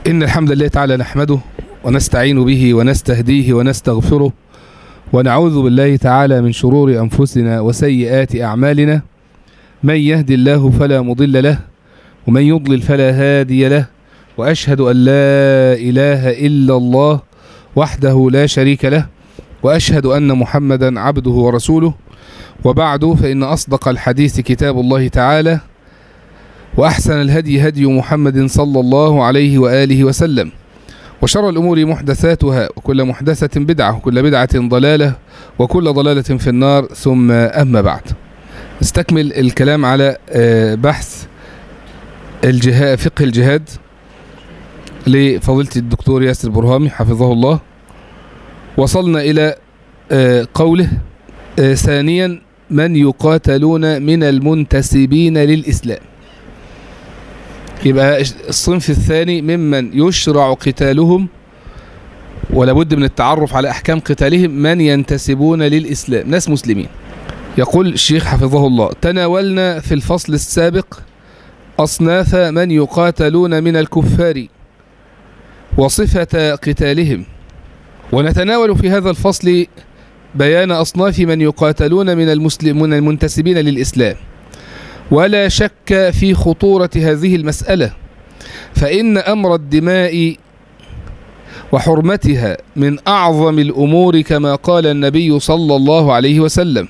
إن الحمد لله تعالى نحمده ونستعين به ونستهديه ونستغفره ونعوذ بالله تعالى من شرور أنفسنا وسيئات أعمالنا من يهدي الله فلا مضل له ومن يضلل فلا هادي له وأشهد أن لا إله إلا الله وحده لا شريك له وأشهد أن محمدا عبده ورسوله وبعد فإن أصدق الحديث كتاب الله تعالى وأحسن الهدي هدي محمد صلى الله عليه وآله وسلم وشر الأمور محدثاتها وكل محدثة بدعة وكل بدعة ضلالة وكل ضلالة في النار ثم أما بعد نستكمل الكلام على بحث الجهاد فقه الجهاد لفضيلة الدكتور ياسر برهامي حفظه الله وصلنا إلى قوله ثانيا من يقاتلون من المنتسبين للإسلام يبقى الصنف الثاني ممن يشرع قتالهم ولا بد من التعرف على أحكام قتالهم من ينتسبون للإسلام ناس مسلمين يقول الشيخ حفظه الله تناولنا في الفصل السابق أصناف من يقاتلون من الكفار وصفة قتالهم ونتناول في هذا الفصل بيان أصناف من يقاتلون من المسلمون المنتسبين للإسلام ولا شك في خطورة هذه المسألة فإن أمر الدماء وحرمتها من أعظم الأمور كما قال النبي صلى الله عليه وسلم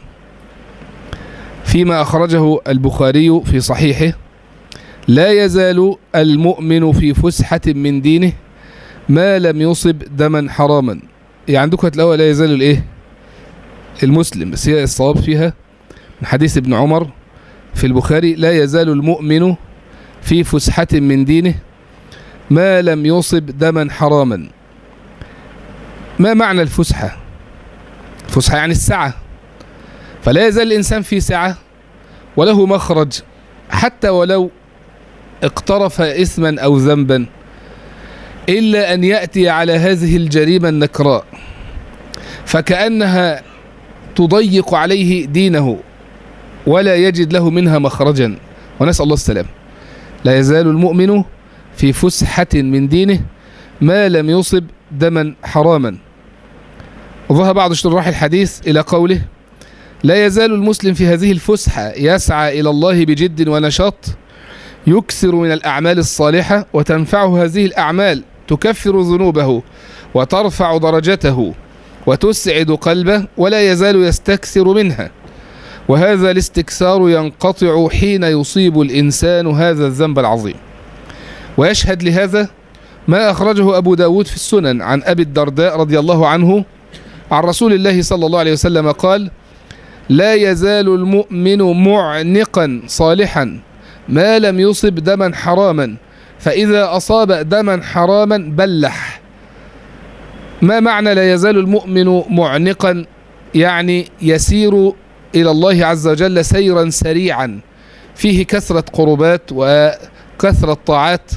فيما أخرجه البخاري في صحيحه لا يزال المؤمن في فسحة من دينه ما لم يصب دما حراما يعني عندكم هتلاقوها لا يزال الايه المسلم بس هي الصواب فيها من حديث ابن عمر في البخاري لا يزال المؤمن في فسحة من دينه ما لم يصب دما حراما ما معنى الفسحة الفسحة يعني السعة فلا يزال الإنسان في سعة وله مخرج حتى ولو اقترف إثما أو ذنبا إلا أن يأتي على هذه الجريمة النكراء فكأنها تضيق عليه دينه ولا يجد له منها مخرجا ونسأل الله السلام لا يزال المؤمن في فسحة من دينه ما لم يصب دما حراما وظهر بعض شراح الحديث إلى قوله لا يزال المسلم في هذه الفسحة يسعى إلى الله بجد ونشاط يكثر من الأعمال الصالحة وتنفعه هذه الأعمال تكفر ذنوبه وترفع درجته وتسعد قلبه ولا يزال يستكثر منها وهذا الاستكثار ينقطع حين يصيب الإنسان هذا الذنب العظيم ويشهد لهذا ما أخرجه أبو داود في السنن عن أبي الدرداء رضي الله عنه عن رسول الله صلى الله عليه وسلم قال لا يزال المؤمن معنقا صالحا ما لم يصب دما حراما فإذا أصاب دما حراما بلح ما معنى لا يزال المؤمن معنقا يعني يسير إلى الله عز وجل سيرا سريعا فيه كثرة قربات وكثرة طاعات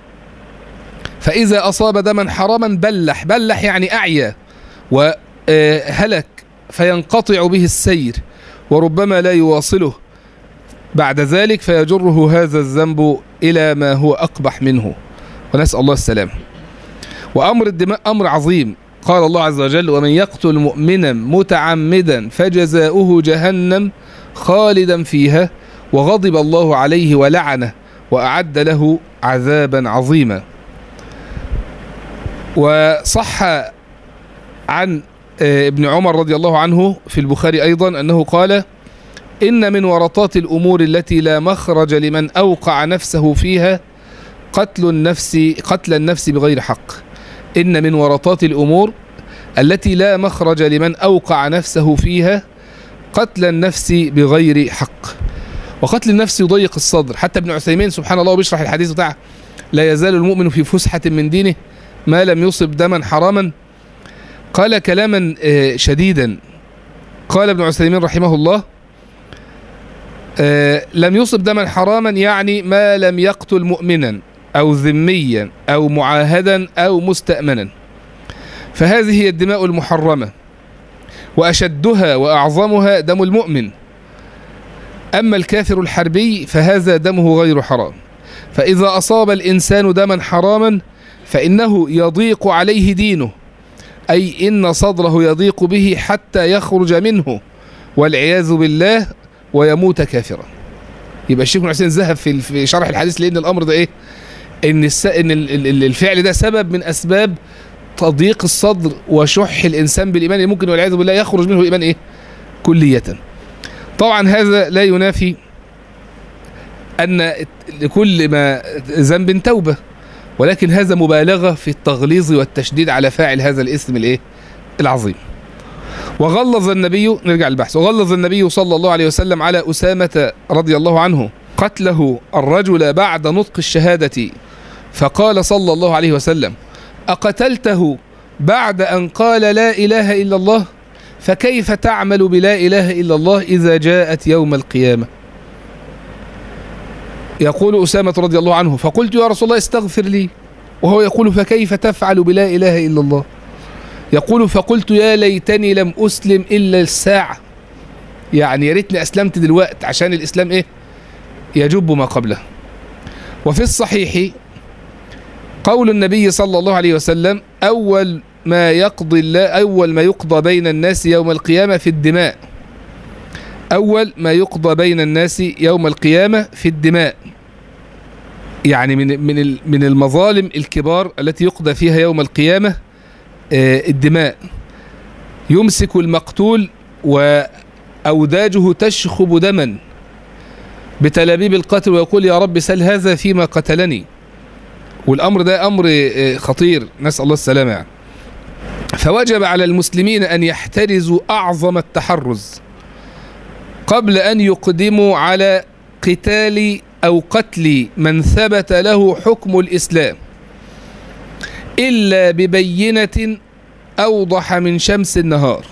فإذا أصاب دما حراما بلح بلح يعني أعيا وهلك فينقطع به السير وربما لا يواصله بعد ذلك فيجره هذا الذنب إلى ما هو أقبح منه ونسأل الله السلام وأمر الدماء أمر عظيم قال الله عز وجل ومن يقتل مؤمنا متعمدا فجزاؤه جهنم خالدا فيها وغضب الله عليه ولعنه وأعد له عذابا عظيما وصح عن ابن عمر رضي الله عنه في البخاري أيضا أنه قال إن من ورطات الأمور التي لا مخرج لمن أوقع نفسه فيها قتل النفس قتل النفس بغير حق إن من ورطات الأمور التي لا مخرج لمن أوقع نفسه فيها قتل النفس بغير حق وقتل النفس يضيق الصدر حتى ابن عثيمين سبحان الله بيشرح الحديث بتاعه لا يزال المؤمن في فسحة من دينه ما لم يصب دما حراما قال كلاما شديدا قال ابن عثيمين رحمه الله لم يصب دما حراما يعني ما لم يقتل مؤمنا أو ذميا أو معاهدا أو مستأمنا فهذه هي الدماء المحرمة وأشدها وأعظمها دم المؤمن أما الكافر الحربي فهذا دمه غير حرام فإذا أصاب الإنسان دما حراما فإنه يضيق عليه دينه أي إن صدره يضيق به حتى يخرج منه والعياذ بالله ويموت كافرا يبقى الشيخ ابن حسين ذهب في في شرح الحديث لأن الأمر ده إيه إن الس... إن ال- ال- ال- الفعل ده سبب من أسباب تضييق الصدر وشح الإنسان بالإيمان اللي ممكن والعياذ بالله يخرج منه الإيمان إيه كلية طبعا هذا لا ينافي أن لكل ما ذنب توبة ولكن هذا مبالغة في التغليظ والتشديد على فاعل هذا الاسم الايه العظيم وغلظ النبي نرجع للبحث وغلظ النبي صلى الله عليه وسلم على أسامة رضي الله عنه قتله الرجل بعد نطق الشهادة فقال صلى الله عليه وسلم أقتلته بعد أن قال لا إله إلا الله فكيف تعمل بلا إله إلا الله إذا جاءت يوم القيامة يقول أسامة رضي الله عنه فقلت يا رسول الله استغفر لي وهو يقول فكيف تفعل بلا إله إلا الله يقول فقلت يا ليتني لم أسلم إلا الساعة يعني يا ريتني أسلمت دلوقت عشان الإسلام إيه يجب ما قبله وفي الصحيح قول النبي صلى الله عليه وسلم أول ما يقضي الله أول ما يقضى بين الناس يوم القيامة في الدماء أول ما يقضى بين الناس يوم القيامة في الدماء يعني من من ال- من المظالم الكبار التي يقضى فيها يوم القيامة آه، الدماء يمسك المقتول وأوداجه تشخب دما بتلابيب القتل ويقول يا رب سل هذا فيما قتلني والأمر ده أمر آه، خطير نسأل الله السلامة يعني. فوجب على المسلمين أن يحترزوا أعظم التحرز قبل أن يقدموا على قتال أو قتل من ثبت له حكم الإسلام إلا ببينة أوضح من شمس النهار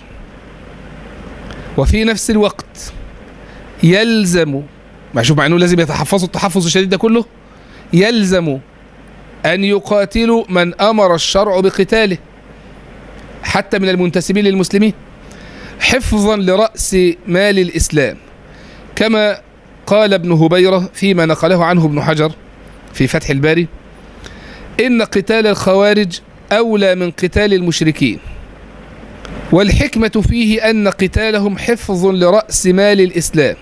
وفي نفس الوقت يلزم ما شوف مع أنه لازم يتحفظوا التحفظ الشديد ده كله يلزم أن يقاتلوا من أمر الشرع بقتاله حتى من المنتسبين للمسلمين حفظا لرأس مال الإسلام كما قال ابن هبيرة فيما نقله عنه ابن حجر في فتح الباري إن قتال الخوارج أولى من قتال المشركين والحكمة فيه أن قتالهم حفظ لرأس مال الإسلام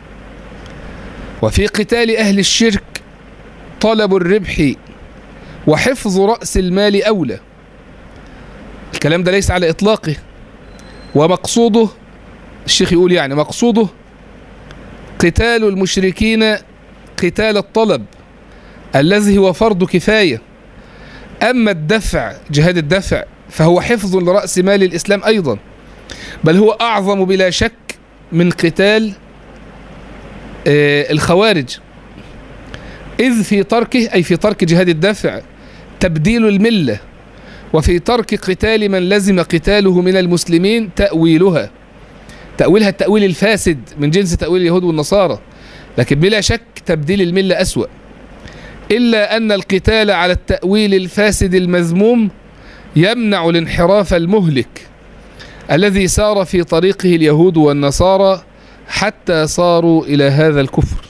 وفي قتال أهل الشرك طلب الربح وحفظ رأس المال أولى الكلام ده ليس على إطلاقه ومقصوده الشيخ يقول يعني مقصوده قتال المشركين قتال الطلب الذي هو فرض كفاية أما الدفع جهاد الدفع فهو حفظ لرأس مال الإسلام أيضا بل هو أعظم بلا شك من قتال آه، الخوارج إذ في تركه أي في ترك جهاد الدفع تبديل الملة وفي ترك قتال من لزم قتاله من المسلمين تأويلها تأويلها التأويل الفاسد من جنس تأويل اليهود والنصارى لكن بلا شك تبديل الملة أسوأ إلا أن القتال على التأويل الفاسد المذموم يمنع الانحراف المهلك الذي سار في طريقه اليهود والنصارى حتى صاروا إلى هذا الكفر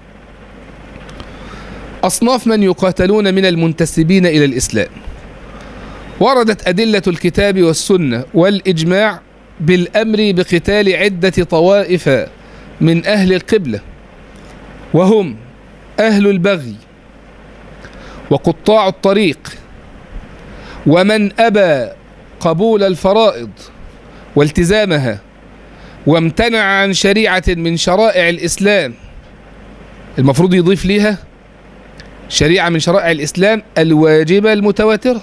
أصناف من يقاتلون من المنتسبين إلى الإسلام وردت أدلة الكتاب والسنة والإجماع بالأمر بقتال عدة طوائف من أهل القبلة وهم أهل البغي وقطاع الطريق ومن أبى قبول الفرائض والتزامها وامتنع عن شريعة من شرائع الإسلام المفروض يضيف ليها شريعة من شرائع الإسلام الواجبة المتواترة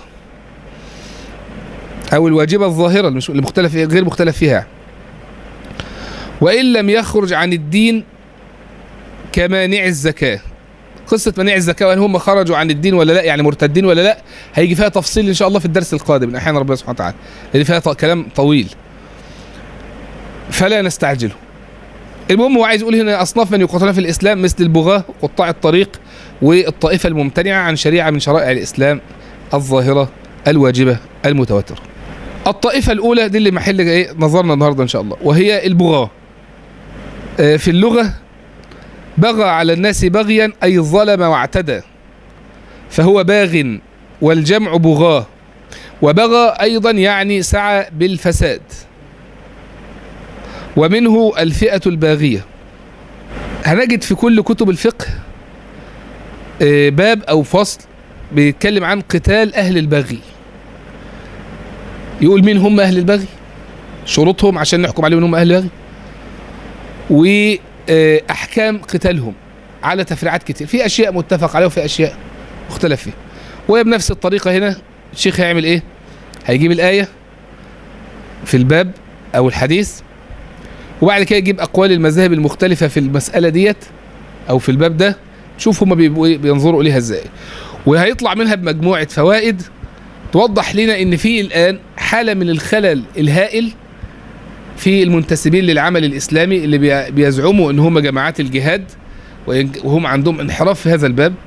أو الواجبة الظاهرة المش- المختلف غير مختلف فيها وإن لم يخرج عن الدين كمانع الزكاة قصة مانع الزكاة وأن هم خرجوا عن الدين ولا لا يعني مرتدين ولا لا هيجي فيها تفصيل إن شاء الله في الدرس القادم من أحيان ربنا سبحانه وتعالى لأن فيها ط- كلام طويل فلا نستعجله المهم هو عايز يقول هنا أصناف من يقاتلون في الإسلام مثل البغاة وقطاع الطريق والطائفة الممتنعة عن شريعة من شرائع الإسلام الظاهرة الواجبة المتواترة الطائفة الأولى دي اللي محل إيه نظرنا النهاردة إن شاء الله وهي البغاة آه، في اللغة بغى على الناس بغيا أي ظلم واعتدى فهو باغ والجمع بغاه وبغى أيضا يعني سعى بالفساد ومنه الفئة الباغية هنجد في كل كتب الفقه آه، باب أو فصل بيتكلم عن قتال أهل البغي يقول مين هم أهل البغي شروطهم عشان نحكم عليهم هم أهل البغي وأحكام قتالهم على تفريعات كتير في أشياء متفق عليها وفي أشياء مختلف فيها وهي بنفس الطريقة هنا الشيخ هيعمل إيه هيجيب الآية في الباب أو الحديث وبعد كده يجيب أقوال المذاهب المختلفة في المسألة ديت أو في الباب ده شوف هما بيبقوا إيه بينظروا إليها إزاي وهيطلع منها بمجموعة فوائد توضح لنا ان في الان حاله من الخلل الهائل في المنتسبين للعمل الاسلامي اللي بي- بيزعموا ان هم جماعات الجهاد وإن- وهم عندهم انحراف في هذا الباب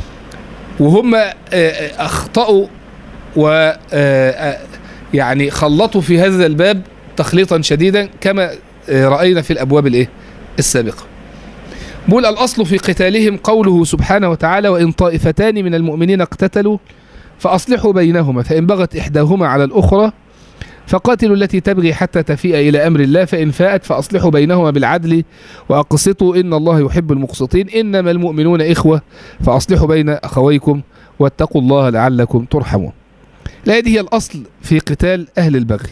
وهم آه، آه، اخطاوا و آه، آه، يعني خلطوا في هذا الباب تخليطا شديدا كما آه، راينا في الابواب الايه السابقه بقول الاصل في قتالهم قوله سبحانه وتعالى وان طائفتان من المؤمنين اقتتلوا فأصلحوا بينهما فإن بغت إحداهما على الأخرى فقاتلوا التي تبغي حتى تفيء إلى أمر الله فإن فاءت فأصلحوا بينهما بالعدل وأقسطوا إن الله يحب المقسطين إنما المؤمنون إخوة فأصلحوا بين أخويكم واتقوا الله لعلكم ترحمون الآية دي هي الأصل في قتال أهل البغي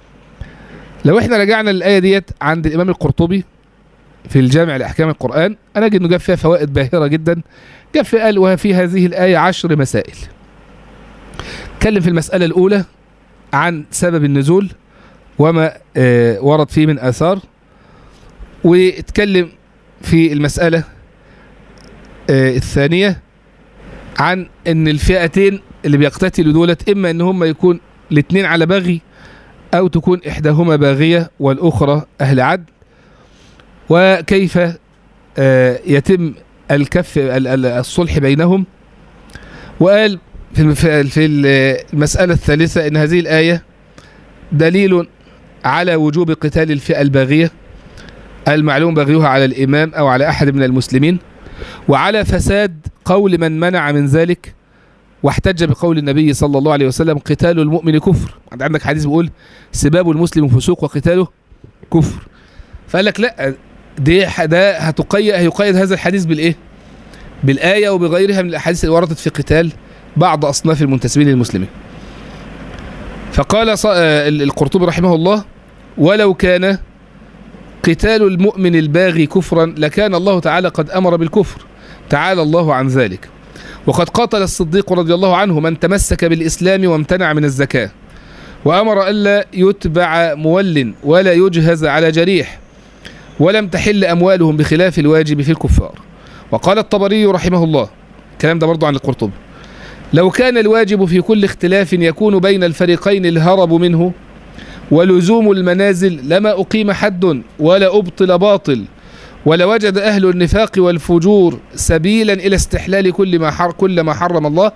لو احنا رجعنا للآية ديت عند الإمام القرطبي في الجامع لأحكام القرآن أنا أجد إنه جاب فيها فوائد باهرة جدا جاب فيها قال وفي هذه الآية عشر مسائل اتكلم في المسألة الأولى عن سبب النزول وما آه، ورد فيه من آثار واتكلم في المسألة آه، الثانية عن ان الفئتين اللي بيقتتلوا دولت اما ان هم يكون الاثنين على بغي او تكون احداهما باغية والاخرى اهل عدل وكيف آه، يتم الكف ال- ال- الصلح بينهم وقال في الم- في في المسألة الثالثة ان هذه الآية دليل على وجوب قتال الفئة الباغية المعلوم بغيها على الإمام أو على أحد من المسلمين وعلى فساد قول من منع من ذلك واحتج بقول النبي صلى الله عليه وسلم قتال المؤمن كفر عند- عندك حديث بيقول سباب المسلم فسوق وقتاله كفر فقال لك لا دي ح- ده هتقيد هيقيد هذا الحديث بالايه بالآية وبغيرها من الأحاديث اللي وردت في قتال بعض أصناف المنتسبين للمسلمين فقال ص- آه، ال- القرطبي رحمه الله ولو كان قتال المؤمن الباغي كفرا لكان الله تعالى قد أمر بالكفر تعالى الله عن ذلك وقد قاتل الصديق رضي الله عنه من تمسك بالإسلام وامتنع من الزكاة وأمر ألا يتبع مول ولا يجهز على جريح ولم تحل أموالهم بخلاف الواجب في الكفار وقال الطبري رحمه الله الكلام ده برضو عن القرطبي لو كان الواجب في كل اختلاف يكون بين الفريقين الهرب منه ولزوم المنازل لما أقيم حد ولا أبطل باطل ولوجد أهل النفاق والفجور سبيلا إلى استحلال كل ما حر كل ما حرم الله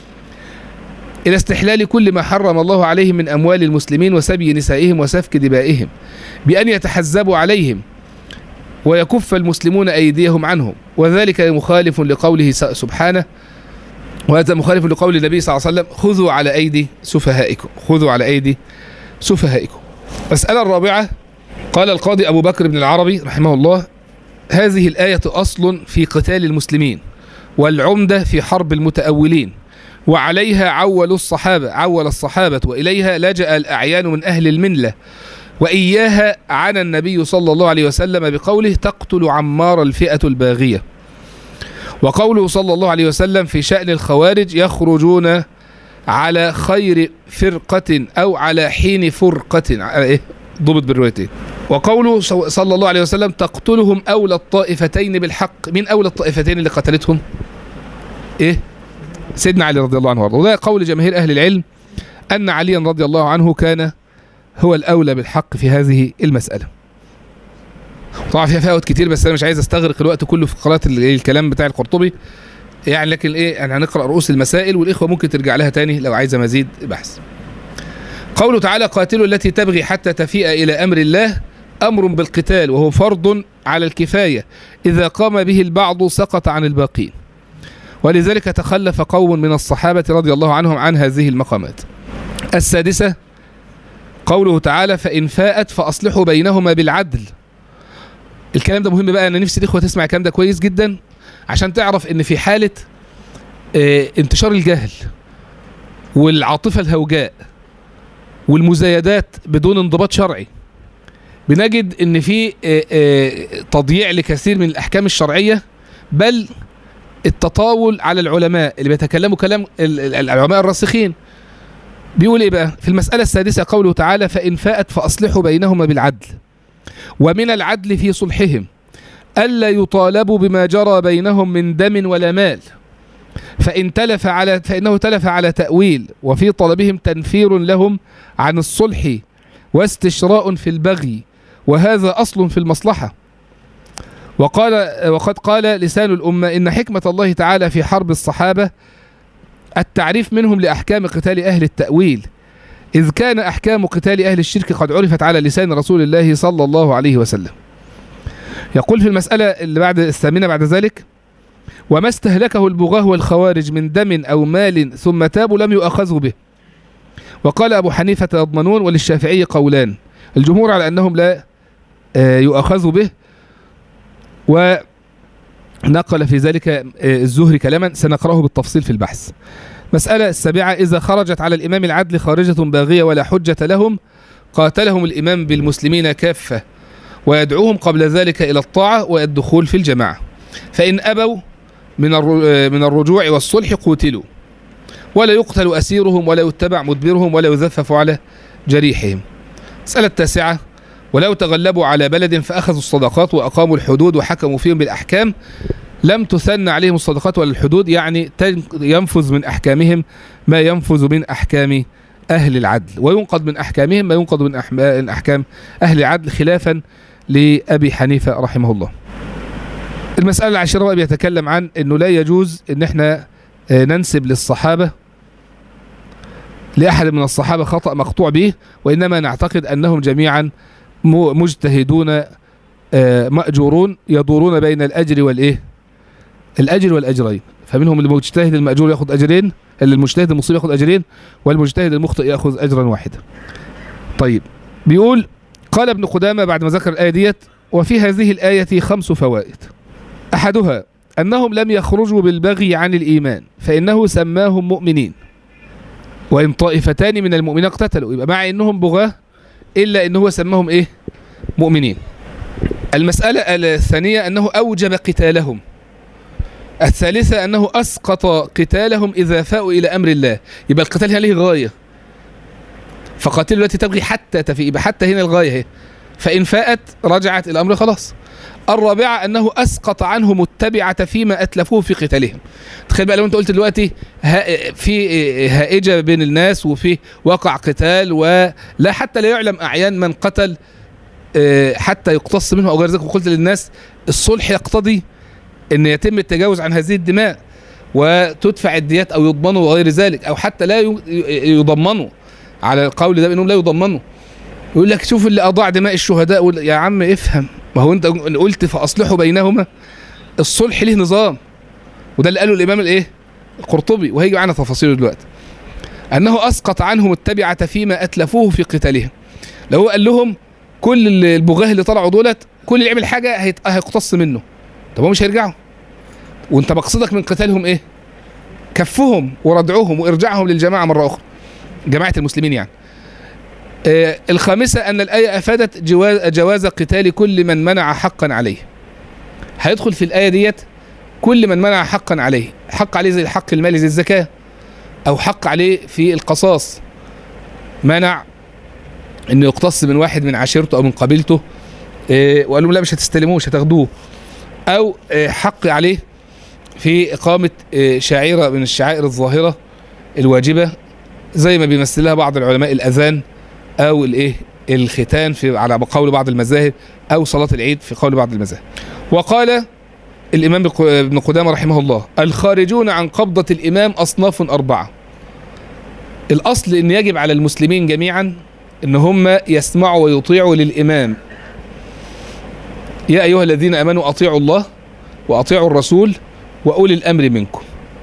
إلى استحلال كل ما حرم الله عليهم من أموال المسلمين وسبي نسائهم وسفك دمائهم بأن يتحزبوا عليهم ويكف المسلمون أيديهم عنهم وذلك مخالف لقوله س- سبحانه وهذا مخالف لقول النبي صلى الله عليه وسلم خذوا على أيدي سفهائكم خذوا على أيدي سفهائكم المسألة الرابعة قال القاضي أبو بكر بن العربي رحمه الله هذه الآية أصل في قتال المسلمين والعمدة في حرب المتأولين وعليها عول الصحابة عول الصحابة وإليها لجأ الأعيان من أهل الملة وإياها عن النبي صلى الله عليه وسلم بقوله تقتل عمار الفئة الباغية وقوله صلى الله عليه وسلم في شأن الخوارج يخرجون على خير فرقة أو على حين فرقة على إيه؟ ضبط بالروايتين وقوله صو- صلى الله عليه وسلم تقتلهم أولى الطائفتين بالحق من أولى الطائفتين اللي قتلتهم إيه سيدنا علي رضي الله عنه وارضاه وده قول جماهير أهل العلم أن عليا رضي الله عنه كان هو الأولى بالحق في هذه المسألة طبعا فيها فوائد كتير بس أنا مش عايز أستغرق الوقت كله في قراءة ال- الكلام بتاع القرطبي يعني لكن إيه يعني هنقرأ رؤوس المسائل والإخوة ممكن ترجع لها تاني لو عايزة مزيد بحث قوله تعالى قاتلوا التي تبغي حتى تفيء إلى أمر الله أمر بالقتال وهو فرض على الكفاية إذا قام به البعض سقط عن الباقين ولذلك تخلف قوم من الصحابة رضي الله عنهم عن هذه المقامات السادسة قوله تعالى فإن فاءت فأصلحوا بينهما بالعدل الكلام ده مهم بقى أنا نفسي الإخوة تسمع الكلام ده كويس جدا عشان تعرف إن في حالة اه انتشار الجهل والعاطفة الهوجاء والمزايدات بدون انضباط شرعي بنجد ان في اه اه تضييع لكثير من الاحكام الشرعيه بل التطاول على العلماء اللي بيتكلموا كلام العلماء الراسخين بيقول ايه بقى في المسألة السادسة قوله تعالى فإن فاءت فأصلحوا بينهما بالعدل ومن العدل في صلحهم ألا يطالبوا بما جرى بينهم من دم ولا مال فإن تلف على فإنه تلف على تأويل وفي طلبهم تنفير لهم عن الصلح واستشراء في البغي وهذا أصل في المصلحة وقال وقد قال لسان الأمة إن حكمة الله تعالى في حرب الصحابة التعريف منهم لأحكام قتال أهل التأويل إذ كان أحكام قتال أهل الشرك قد عرفت على لسان رسول الله صلى الله عليه وسلم يقول في المسألة اللي بعد الثامنة بعد ذلك وما استهلكه البغاة والخوارج من دم أو مال ثم تابوا لم يؤخذوا به وقال أبو حنيفة يضمنون وللشافعي قولان الجمهور على أنهم لا يؤخذوا به ونقل في ذلك الزهري كلاما سنقرأه بالتفصيل في البحث مسألة السابعة إذا خرجت على الإمام العدل خارجة باغية ولا حجة لهم قاتلهم الإمام بالمسلمين كافة ويدعوهم قبل ذلك إلى الطاعة والدخول في الجماعة فإن أبوا من من الرجوع والصلح قتلوا ولا يقتل أسيرهم ولا يتبع مدبرهم ولا يذفف على جريحهم مسألة التاسعة ولو تغلبوا على بلد فأخذوا الصدقات وأقاموا الحدود وحكموا فيهم بالأحكام لم تثنى عليهم الصدقات ولا الحدود يعني ينفذ من أحكامهم ما ينفذ من أحكام أهل العدل وينقض من أحكامهم ما ينقض من أحكام أهل العدل خلافا لأبي حنيفة رحمه الله المسألة العاشرة بقى بيتكلم عن أنه لا يجوز أن احنا ننسب للصحابة لأحد من الصحابة خطأ مقطوع به وإنما نعتقد أنهم جميعا مجتهدون مأجورون يدورون بين الأجر والإيه الأجر والأجرين فمنهم المجتهد المأجور يأخذ أجرين المجتهد المصيب يأخذ أجرين والمجتهد المخطئ يأخذ أجرا واحدا طيب بيقول قال ابن قدامة بعد ما ذكر الآية ديت وفي هذه الآية خمس فوائد أحدها أنهم لم يخرجوا بالبغي عن الإيمان فإنه سماهم مؤمنين وإن طائفتان من المؤمنين اقتتلوا يبقى مع إنهم بغاة إلا إن هو سماهم إيه مؤمنين المسألة الثانية أنه أوجب قتالهم الثالثة أنه أسقط قتالهم إذا فاءوا إلى أمر الله يبقى القتال هنا له غاية فقاتلوا التي تبغي حتى تفي يبقى حتى هنا الغاية هي فإن فاءت رجعت إلى أمر خلاص الرابعة أنه أسقط عنهم التبعة فيما أتلفوه في قتالهم تخيل بقى لو أنت قلت دلوقتي في هائجة بين الناس وفي وقع قتال ولا حتى لا يعلم أعيان من قتل حتى يقتص منه أو غير ذلك وقلت للناس الصلح يقتضي أن يتم التجاوز عن هذه الدماء وتدفع الديات أو يضمنوا وغير ذلك أو حتى لا يضمنوا على القول ده بأنهم لا يضمنوا يقول لك شوف اللي أضاع دماء الشهداء يا عم افهم ما هو انت قلت فاصلحوا بينهما الصلح له نظام وده اللي قاله الامام الايه القرطبي وهيجي معانا تفاصيله دلوقتي انه اسقط عنهم التبعه فيما اتلفوه في قتالهم لو هو قال لهم كل البغاه اللي طلعوا دولت كل اللي يعمل حاجه هيقتص منه طب هو مش هيرجعوا وانت مقصدك من قتالهم ايه كفهم وردعوهم وارجاعهم للجماعه مره اخرى جماعه المسلمين يعني آه الخامسة أن الآية أفادت جواز, جواز قتال كل من منع حقا عليه هيدخل في الآية ديت كل من منع حقا عليه حق عليه زي الحق المالي زي الزكاة أو حق عليه في القصاص منع أنه يقتص من واحد من عشيرته أو من قبيلته آه وقال لهم لا مش هتستلموه مش هتاخدوه أو آه حق عليه في إقامة شعيرة من الشعائر الظاهرة الواجبة زي ما بيمثلها بعض العلماء الأذان او الايه الختان في على قول بعض المذاهب او صلاه العيد في قول بعض المذاهب وقال الامام ابن قدامه رحمه الله الخارجون عن قبضه الامام اصناف اربعه الاصل ان يجب على المسلمين جميعا ان هم يسمعوا ويطيعوا للامام يا ايها الذين امنوا اطيعوا الله واطيعوا الرسول واولي الامر منكم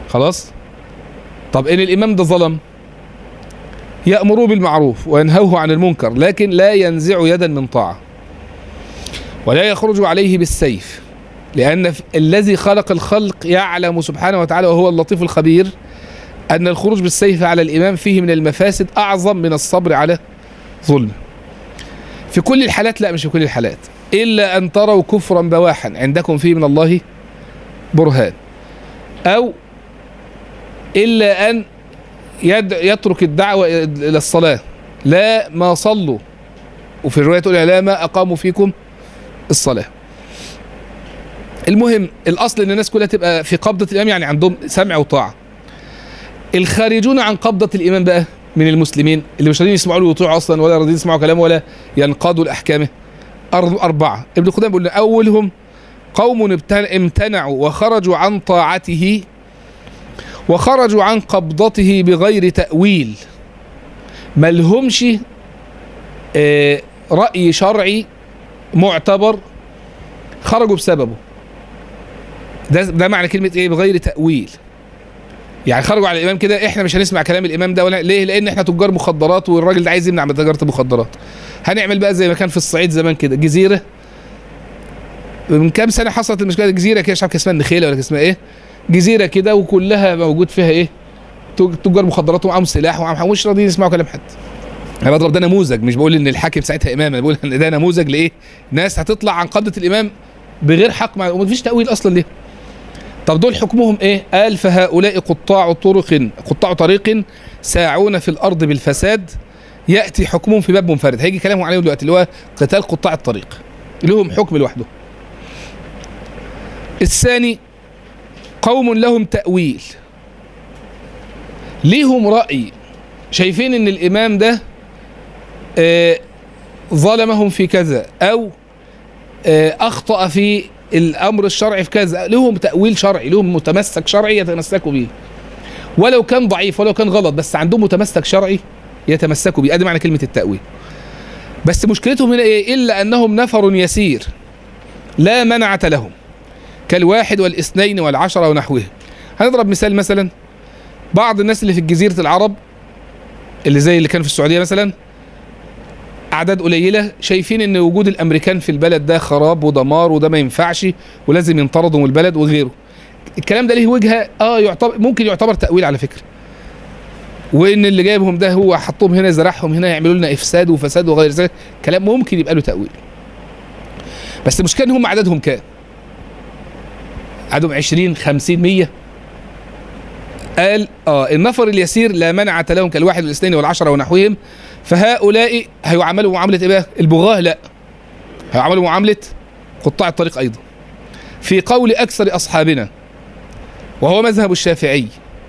خلاص طب ان الامام ده ظلم يأمروا بالمعروف وينهوه عن المنكر لكن لا ينزع يدا من طاعة ولا يخرج عليه بالسيف لأن ف- الذي خلق الخلق يعلم سبحانه وتعالى وهو اللطيف الخبير أن الخروج بالسيف على الإمام فيه من المفاسد أعظم من الصبر على ظلم في كل الحالات لا مش في كل الحالات إلا أن تروا كفرا بواحا عندكم فيه من الله برهان أو إلا أن يد يترك الدعوة إلى الصلاة لا ما صلوا وفي الرواية تقول لا ما أقاموا فيكم الصلاة المهم الأصل أن الناس كلها تبقى في قبضة الإمام يعني عندهم سمع وطاعة الخارجون عن قبضة الإمام بقى من المسلمين اللي مش راضيين يسمعوا له ويطيعوا أصلا ولا راضيين يسمعوا كلامه ولا ينقادوا لأحكامه أر- أربعة ابن قدامة بيقول لنا أولهم قوم ابتن- امتنعوا وخرجوا عن طاعته وخرجوا عن قبضته بغير تأويل ما لهمش آه، رأي شرعي معتبر خرجوا بسببه ده ده معنى كلمة ايه بغير تأويل يعني خرجوا على الامام كده احنا مش هنسمع كلام الامام ده ولا ليه لان احنا تجار مخدرات والراجل ده عايز يمنع من تجاره المخدرات هنعمل بقى زي ما كان في الصعيد زمان كده جزيره من كام سنه حصلت المشكله دي، جزيره كده مش عارف كان اسمها النخيله ولا كان اسمها ايه جزيره كده وكلها موجود فيها ايه تج- تجار مخدرات ومعاهم سلاح ومعاهم مش راضيين يسمعوا كلام حد انا بضرب ده نموذج مش بقول ان الحاكم ساعتها امام انا بقول ان ده نموذج لايه ناس هتطلع عن قبضه الامام بغير حق مع ومفيش تاويل اصلا ليه طب دول حكمهم ايه قال فهؤلاء قطاع طرق قطاع طريق ساعون في الارض بالفساد ياتي حكمهم في باب منفرد هيجي كلامه عليهم دلوقتي اللي هو قتال قطاع الطريق لهم حكم لوحده الثاني قوم لهم تأويل ليهم رأي شايفين ان الامام ده آه، ظلمهم في كذا او آه، اخطأ في الامر الشرعي في كذا لهم تأويل شرعي لهم متمسك شرعي يتمسكوا به ولو كان ضعيف ولو كان غلط بس عندهم متمسك شرعي يتمسكوا به ادي معنى كلمة التأويل بس مشكلتهم هنا ايه الا انهم نفر يسير لا منعة لهم كالواحد والاثنين والعشرة ونحوهم هنضرب مثال مثلا بعض الناس اللي في جزيرة العرب اللي زي اللي كان في السعودية مثلا أعداد قليلة شايفين إن وجود الأمريكان في البلد ده خراب ودمار وده ما ينفعش ولازم ينطردوا من البلد وغيره الكلام ده ليه وجهة اه يعتبر ممكن يعتبر تأويل على فكرة وإن اللي جايبهم ده هو حطهم هنا زرعهم هنا يعملوا لنا إفساد وفساد وغير ذلك كلام ممكن يبقى له تأويل بس المشكلة إن هم عددهم كام عددهم 20 50 100 قال اه النفر اليسير لا منعة لهم كالواحد والاثنين والعشرة ونحوهم فهؤلاء هيعاملوا معاملة ايه بقى؟ البغاة لا هيعاملوا معاملة قطاع الطريق ايضا في قول اكثر اصحابنا وهو مذهب الشافعي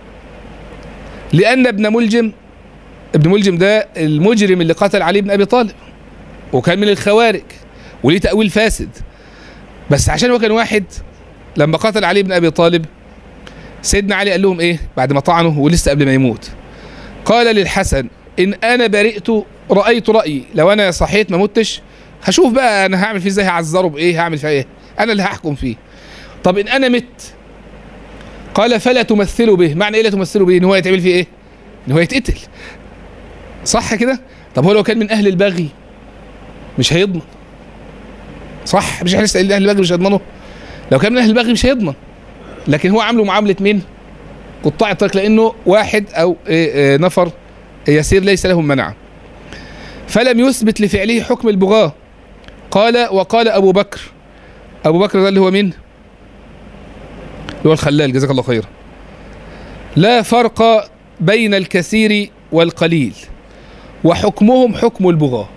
لان ابن ملجم ابن ملجم ده المجرم اللي قتل علي بن ابي طالب وكان من الخوارج وليه تأويل فاسد بس عشان هو كان واحد لما قتل علي بن ابي طالب سيدنا علي قال لهم ايه بعد ما طعنه ولسه قبل ما يموت قال للحسن ان انا برئت رايت رايي لو انا صحيت ما متش هشوف بقى انا هعمل فيه ازاي هعذره بايه هعمل فيه ايه انا اللي هحكم فيه طب ان انا مت قال فلا تمثلوا به معنى ايه لا تمثلوا به ان هو يتعمل فيه ايه ان هو يتقتل صح كده طب هو لو كان من اهل البغي مش هيضمن صح مش احنا لسه قايلين اهل البغي مش هيضمنوا لو كان من اهل البغي مش هيضمن لكن هو عامله معامله مين قطاع الطريق لانه واحد او إيه إيه نفر يسير ليس لهم منع فلم يثبت لفعله حكم البغاة قال وقال ابو بكر ابو بكر ده اللي هو مين اللي هو الخلال جزاك الله خيرا لا فرق بين الكثير والقليل وحكمهم حكم البغاة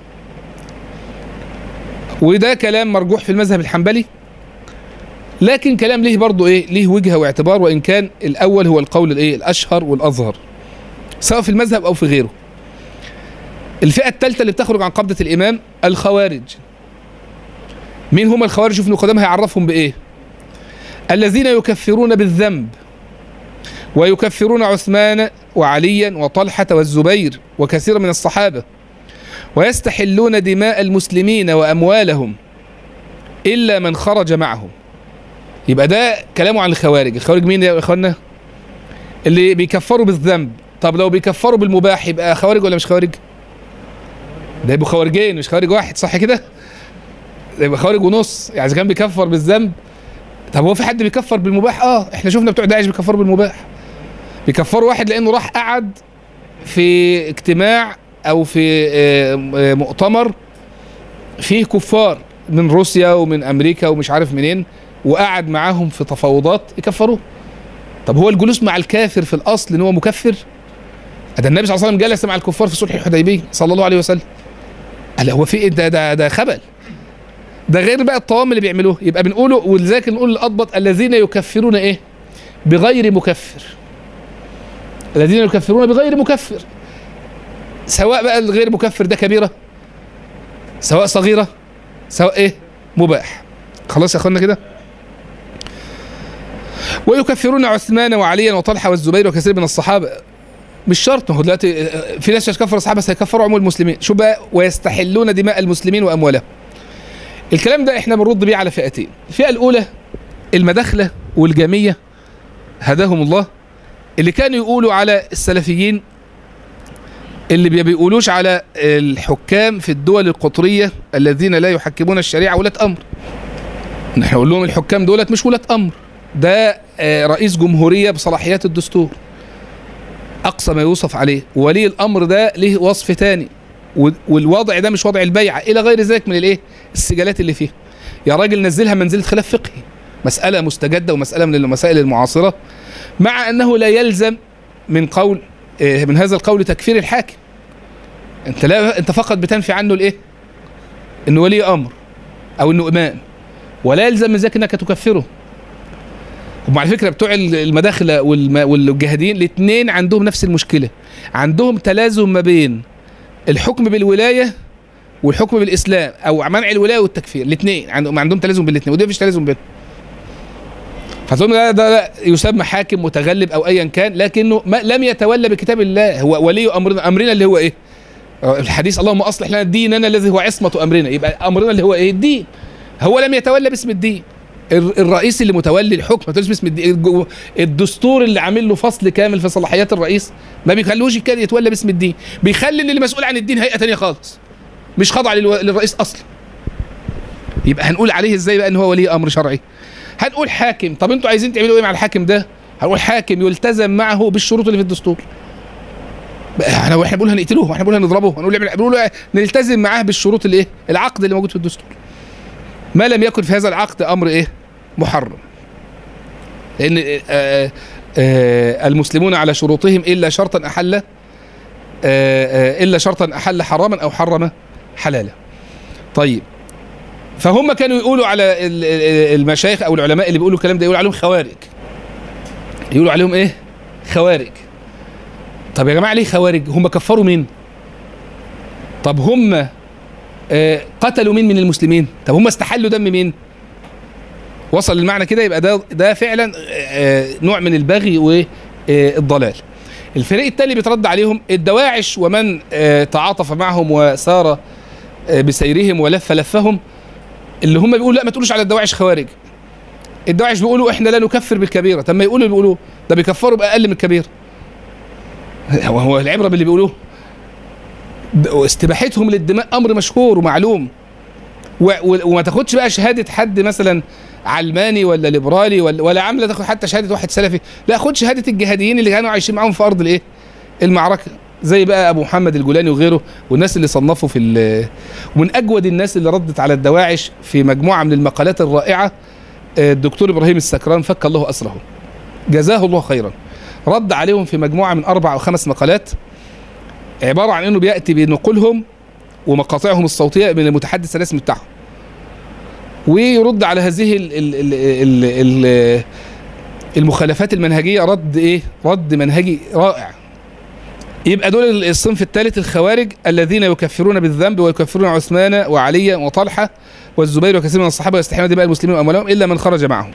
وده كلام مرجوح في المذهب الحنبلي لكن كلام ليه برضه ايه ليه وجهه واعتبار وان كان الاول هو القول الايه الاشهر والاظهر سواء في المذهب او في غيره الفئه الثالثه اللي بتخرج عن قبضه الامام الخوارج مين هم الخوارج شوف ابن قدامه هيعرفهم بايه الذين يكفرون بالذنب ويكفرون عثمان وعليا وطلحه والزبير وكثير من الصحابه ويستحلون دماء المسلمين واموالهم الا من خرج معهم يبقى ده كلامه عن الخوارج الخوارج مين يا اخوانا اللي بيكفروا بالذنب طب لو بيكفروا بالمباح يبقى خوارج ولا مش خوارج ده يبقوا خوارجين مش خوارج واحد صح كده ده يبقى خوارج ونص يعني اذا كان بيكفر بالذنب طب هو في حد بيكفر بالمباح اه احنا شفنا بتوع داعش بيكفروا بالمباح بيكفروا واحد لانه راح قعد في اجتماع او في آه، آه، مؤتمر فيه كفار من روسيا ومن امريكا ومش عارف منين وقعد معاهم في تفاوضات يكفروه طب هو الجلوس مع الكافر في الاصل ان هو مكفر ده النبي صلى الله عليه وسلم جلس مع الكفار في صلح الحديبيه صلى الله عليه وسلم قال هو في ايه ده ده ده خبل ده غير بقى الطوام اللي بيعملوه يبقى بنقوله ولذلك نقول الاضبط الذين يكفرون ايه بغير مكفر الذين يكفرون بغير مكفر سواء بقى الغير مكفر ده كبيره سواء صغيره سواء ايه مباح خلاص يا اخوانا كده ويكفرون عثمان وعليا وطلحه والزبير وكثير من الصحابه مش شرط ما هو دلوقتي في ناس تكفر الصحابه بس هيكفروا عموم المسلمين شو بقى ويستحلون دماء المسلمين واموالهم الكلام ده احنا بنرد بيه على فئتين الفئه الاولى المداخله والجاميه هداهم الله اللي كانوا يقولوا على السلفيين اللي ما بيقولوش على الحكام في الدول القطريه الذين لا يحكمون الشريعه ولاة امر نحن نقول لهم الحكام دولت مش ولاة امر ده آه، رئيس جمهوريه بصلاحيات الدستور اقصى ما يوصف عليه ولي الامر ده له وصف تاني و- والوضع ده مش وضع البيعه الى غير ذلك من الايه السجالات اللي فيها يا راجل نزلها منزله خلاف فقهي مساله مستجده ومساله من المسائل المعاصره مع انه لا يلزم من قول آه، من هذا القول تكفير الحاكم انت لا انت فقط بتنفي عنه الايه انه ولي امر او انه امام ولا يلزم من ذلك انك تكفره هم على فكره بتوع المداخله والم- والجهاديين الاثنين عندهم نفس المشكله عندهم تلازم ما بين الحكم بالولايه والحكم بالاسلام او منع الولايه والتكفير الاثنين عندهم عندهم تلازم بين الاثنين وده مفيش تلازم بينهم فتقول ده, ده, ده يسمى حاكم متغلب او ايا كان لكنه ما لم يتولى بكتاب الله هو ولي امرنا امرنا اللي هو ايه الحديث اللهم اصلح لنا ديننا الذي هو عصمه امرنا يبقى امرنا اللي هو ايه الدين هو لم يتولى باسم الدين الر- الرئيس اللي متولي الحكم ما تقولش باسم الدين الج- الدستور اللي عامل له فصل كامل في صلاحيات الرئيس ما بيخلوش كان يتولى باسم الدين بيخلي اللي مسؤول عن الدين هيئه تانية خالص مش خاضعه للو- للرئيس اصلا يبقى هنقول عليه ازاي بقى ان هو ولي امر شرعي هنقول حاكم طب انتوا عايزين تعملوا ايه مع الحاكم ده هنقول حاكم يلتزم معه بالشروط اللي في الدستور بقى احنا واحنا بنقول هنقتلوه واحنا بنقول هنضربه هنقول نعمل بنقول له نلتزم معاه بالشروط الايه العقد اللي موجود في الدستور ما لم يكن في هذا العقد امر ايه محرم لان آه، آه، المسلمون على شروطهم الا شرطا احل آه، آه، الا شرطا احل حراما او حرم حلالا طيب فهم كانوا يقولوا على ال- ال- المشايخ او العلماء اللي بيقولوا الكلام ده يقولوا عليهم خوارج يقولوا عليهم ايه خوارج طب يا جماعه ليه خوارج هم كفروا مين طب هم آه، قتلوا مين من المسلمين طب هم استحلوا دم مين وصل للمعنى كده يبقى ده ده فعلا آه، نوع من البغي والضلال الفريق التاني بيترد عليهم الدواعش ومن آه، تعاطف معهم وسار آه، بسيرهم ولف لفهم اللي هم بيقولوا لا ما تقولوش على الدواعش خوارج الدواعش بيقولوا احنا لا نكفر بالكبيره طب ما يقولوا اللي بيقولوه ده بيكفروا باقل من الكبيره هو هو العبره باللي بيقولوه ده- واستباحتهم للدماء امر مشهور ومعلوم و- و- وما تاخدش بقى شهاده حد مثلا علماني ولا ليبرالي ولا ولا عامله تاخد حتى شهاده واحد سلفي لا خد شهاده الجهاديين اللي كانوا عايشين معاهم في ارض الايه المعركه زي بقى ابو محمد الجولاني وغيره والناس اللي صنفوا في ال- ومن اجود الناس اللي ردت على الدواعش في مجموعه من المقالات الرائعه آه، الدكتور ابراهيم السكران فك الله اسره جزاه الله خيرا رد عليهم في مجموعه من اربع او خمس مقالات عباره عن انه بياتي بنقولهم ومقاطعهم الصوتيه من المتحدث الرسمي بتاعهم ويرد على هذه ال ال ال ال ال المخالفات المنهجيه رد ايه رد منهجي رائع يبقى دول الصنف الثالث الخوارج الذين يكفرون بالذنب ويكفرون عثمان وعليا وطلحه والزبير وكثير من الصحابه ويستحيون دماء المسلمين واموالهم الا من خرج معهم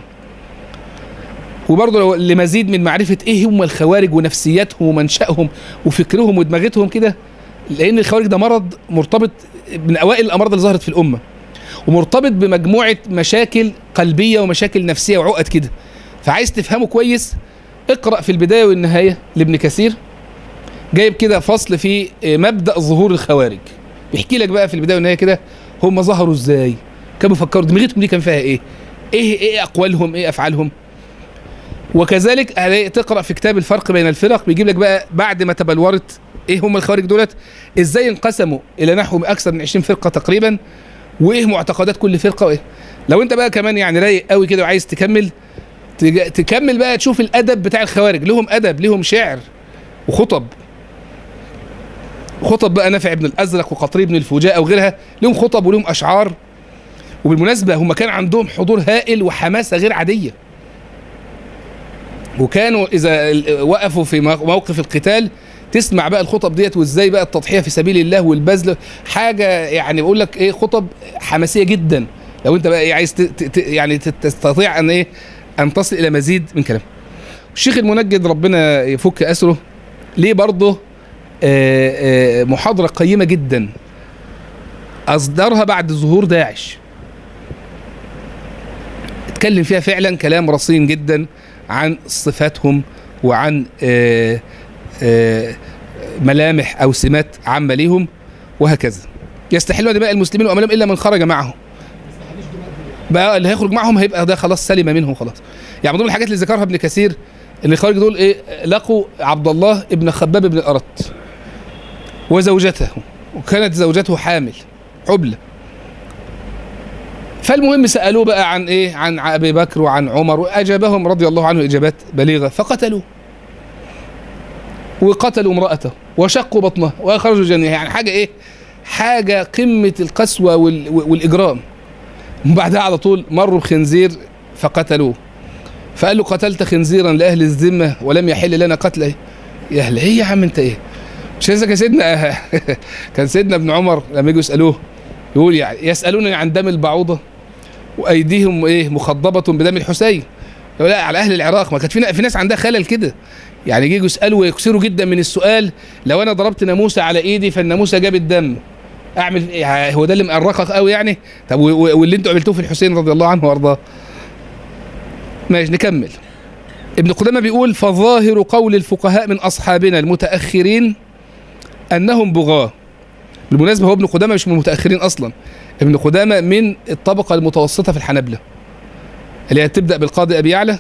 وبرضه لو- لمزيد من معرفه ايه هم الخوارج ونفسياتهم ومنشأهم وفكرهم ودماغتهم كده لان الخوارج ده مرض مرتبط من اوائل الامراض اللي ظهرت في الامه ومرتبط بمجموعه مشاكل قلبيه ومشاكل نفسيه وعقد كده فعايز تفهمه كويس اقرأ في البداية والنهاية لابن كثير جايب كده فصل في مبدأ ظهور الخوارج بيحكي لك بقى في البداية والنهاية كده هم ظهروا ازاي كانوا بيفكروا دماغتهم دي كان فيها ايه ايه ايه اقوالهم ايه افعالهم وكذلك تقرا في كتاب الفرق بين الفرق بيجيب لك بقى بعد ما تبلورت ايه هم الخوارج دولت ازاي انقسموا الى نحو اكثر من 20 فرقه تقريبا وايه معتقدات كل فرقه وايه لو انت بقى كمان يعني رايق قوي كده وعايز تكمل تكمل بقى تشوف الادب بتاع الخوارج لهم ادب لهم شعر وخطب خطب بقى نافع بن الازرق وقطري بن الفجاء وغيرها لهم خطب ولهم اشعار وبالمناسبه هم كان عندهم حضور هائل وحماسه غير عاديه وكانوا اذا وقفوا في موقف القتال تسمع بقى الخطب ديت وازاي بقى التضحيه في سبيل الله والبذل حاجه يعني بقول لك ايه خطب حماسيه جدا لو انت بقى إيه عايز يعني تستطيع ان ايه ان تصل الى مزيد من كلام الشيخ المنجد ربنا يفك اسره ليه برضه محاضره قيمه جدا اصدرها بعد ظهور داعش اتكلم فيها فعلا كلام رصين جدا عن صفاتهم وعن آآ آآ ملامح او سمات عامه ليهم وهكذا يستحلون دماء المسلمين واموالهم الا من خرج معهم بقى اللي هيخرج معهم هيبقى ده خلاص سلم منهم خلاص يعني من ضمن الحاجات اللي ذكرها ابن كثير ان الخوارج دول ايه لقوا عبد الله ابن خباب بن الارت وزوجته وكانت زوجته حامل حبلى فالمهم سالوه بقى عن ايه عن ابي بكر وعن عمر واجابهم رضي الله عنه اجابات بليغه فقتلوه وقتلوا امراته وشقوا بطنها واخرجوا جنيها يعني حاجه ايه حاجه قمه القسوه وال... والاجرام وبعدها على طول مروا بخنزير فقتلوه فقال له قتلت خنزيرا لاهل الذمه ولم يحل لنا قتله يا اهل ايه يا عم انت ايه مش هذا كان سيدنا كان سيدنا ابن عمر لما يجوا يسالوه يقول يعني يسالونني عن دم البعوضه وايديهم ايه مخضبه بدم الحسين يقول لا على اهل العراق ما كانت في في ناس عندها خلل كده يعني يجوا يسالوا ويكسروا جدا من السؤال لو انا ضربت ناموسه على ايدي فالناموسه جابت دم اعمل إيه؟ هو ده اللي مقرقك قوي يعني طب واللي انتوا عملتوه في الحسين رضي الله عنه وارضاه ماشي نكمل ابن قدامه بيقول فظاهر قول الفقهاء من اصحابنا المتاخرين انهم بغاه بالمناسبه هو ابن قدامه مش من المتاخرين اصلا ابن قدامه من الطبقه المتوسطه في الحنابله اللي هي تبدا بالقاضي ابي يعلى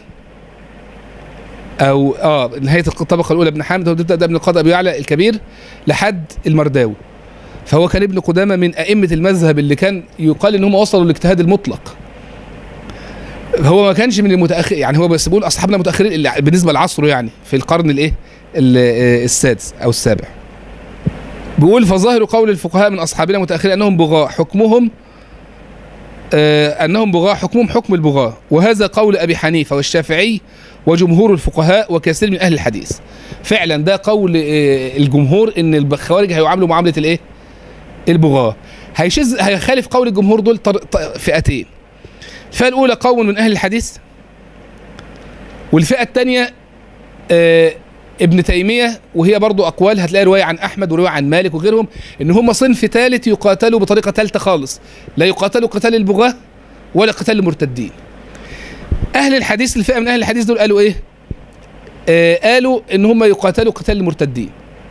او اه نهايه الطبقه الاولى ابن حامد هو تبدا من القاضي ابي يعلى الكبير لحد المرداوي فهو كان ابن قدامه من ائمه المذهب اللي كان يقال ان هم وصلوا للاجتهاد المطلق هو ما كانش من المتاخر يعني هو بس بيقول اصحابنا متاخرين بالنسبه لعصره يعني في القرن الايه السادس او السابع بيقول فظاهر قول الفقهاء من اصحابنا متاخرين انهم بغاء حكمهم آه انهم بغاء حكمهم حكم البغاء وهذا قول ابي حنيفه والشافعي وجمهور الفقهاء وكثير من اهل الحديث فعلا ده قول آه الجمهور ان الخوارج هيعاملوا معامله الايه البغاء هيشز هيخالف قول الجمهور دول فئتين الفئه الاولى قوم من اهل الحديث والفئه الثانيه آه ابن تيمية وهي برضو أقوال هتلاقي رواية عن أحمد ورواية عن مالك وغيرهم إن هم صنف ثالث يقاتلوا بطريقة ثالثة خالص لا يقاتلوا قتال البغاة ولا قتال المرتدين أهل الحديث الفئة من أهل الحديث دول قالوا إيه آه قالوا إن هم يقاتلوا قتال المرتدين